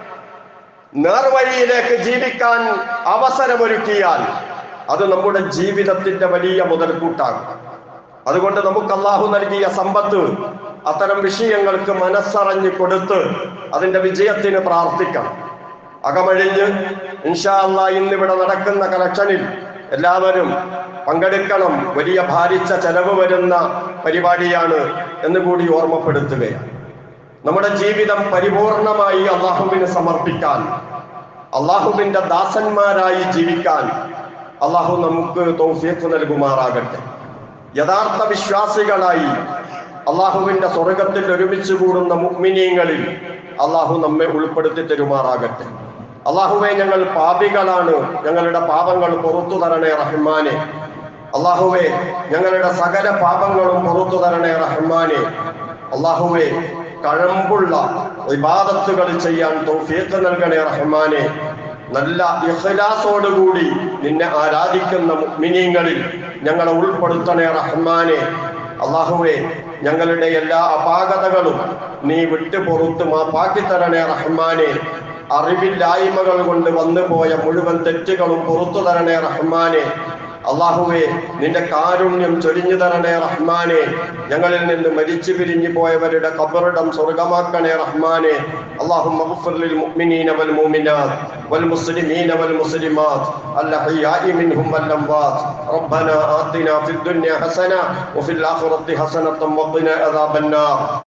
നേർവഴിയിലേക്ക് ജീവിക്കാൻ അവസരമൊരുക്കിയാൽ അത് നമ്മുടെ ജീവിതത്തിന്റെ വലിയ മുതൽക്കൂട്ടാകും അതുകൊണ്ട് നമുക്ക് അള്ളാഹു നൽകിയ സമ്പത്ത് അത്തരം വിഷയങ്ങൾക്ക് മനസ്സറിഞ്ഞ് കൊടുത്ത് അതിന്റെ വിജയത്തിന് പ്രാർത്ഥിക്കണം അകമഴിഞ്ഞ് ഇൻഷാ അള്ളാ ഇന്നിവിടെ നടക്കുന്ന കലക്ഷനിൽ എല്ലാവരും പങ്കെടുക്കണം വലിയ ഭാരിച്ച ചെലവ് വരുന്ന പരിപാടിയാണ് എന്ന് കൂടി ഓർമ്മപ്പെടുത്തുകയാണ് നമ്മുടെ ജീവിതം പരിപൂർണമായി അള്ളാഹുവിന് സമർപ്പിക്കാൻ അള്ളാഹുവിന്റെ ദാസന്മാരായി ജീവിക്കാൻ അള്ളാഹു നമുക്ക് തൗഫീഖ് നൽകുമാറാകട്ടെ യഥാർത്ഥ വിശ്വാസികളായി അള്ളാഹുവിന്റെ സ്വർഗത്തിൽ ഒരുമിച്ച് കൂടുന്ന മുഗ്മിനീങ്ങളിൽ അള്ളാഹു നമ്മെ ഉൾപ്പെടുത്തി തരുമാറാകട്ടെ അള്ളാഹുവെ ഞങ്ങൾ പാപികളാണ് ഞങ്ങളുടെ പാപങ്ങൾ പുറത്തു തരണേ റഹ്മാനെ അള്ളാഹുവെ ഞങ്ങളുടെ സകല പാപങ്ങളും പുറത്തു തരണേ റഹ്മാനെ അള്ളാഹുവെ കഴമ്പുള്ള വിവാദത്തുകൾ ചെയ്യാൻ തൗഫീഖ് നൽകണേ റഹ്മാനെ നല്ല ഇഖ്ലാസോടുകൂടി നിന്നെ ആരാധിക്കുന്ന മുഅ്മിനീങ്ങളിൽ ഞങ്ങളെ ഉൾപ്പെടുത്തണേ റഹ്മാനെ അള്ളാഹുവെ ഞങ്ങളുടെ എല്ലാ അപാകതകളും നീ വിട്ടു പുറത്ത് മാപ്പാക്കി തരണേ റഹ്മാനെ അറിവില്ലായ്മകൾ കൊണ്ട് വന്നുപോയ മുഴുവൻ തെറ്റുകളും പുറത്തു തരണേ റഹ്മാനെ അള്ളാഹുവെ നിന്റെ കാരുണ്യം ചൊരിഞ്ഞു തരണേ റഹ്മാനെ ഞങ്ങളിൽ നിന്ന് മരിച്ചു പിരിഞ്ഞു പോയവരുടെ കബറിടം സ്വർഗമാക്കണേ റഹ്മാനെ اللهم اغفر للمؤمنين والمؤمنات والمسلمين والمسلمات الأحياء منهم والأموات ربنا آتنا في الدنيا حسنة وفي الآخرة حسنة وقنا عذاب النار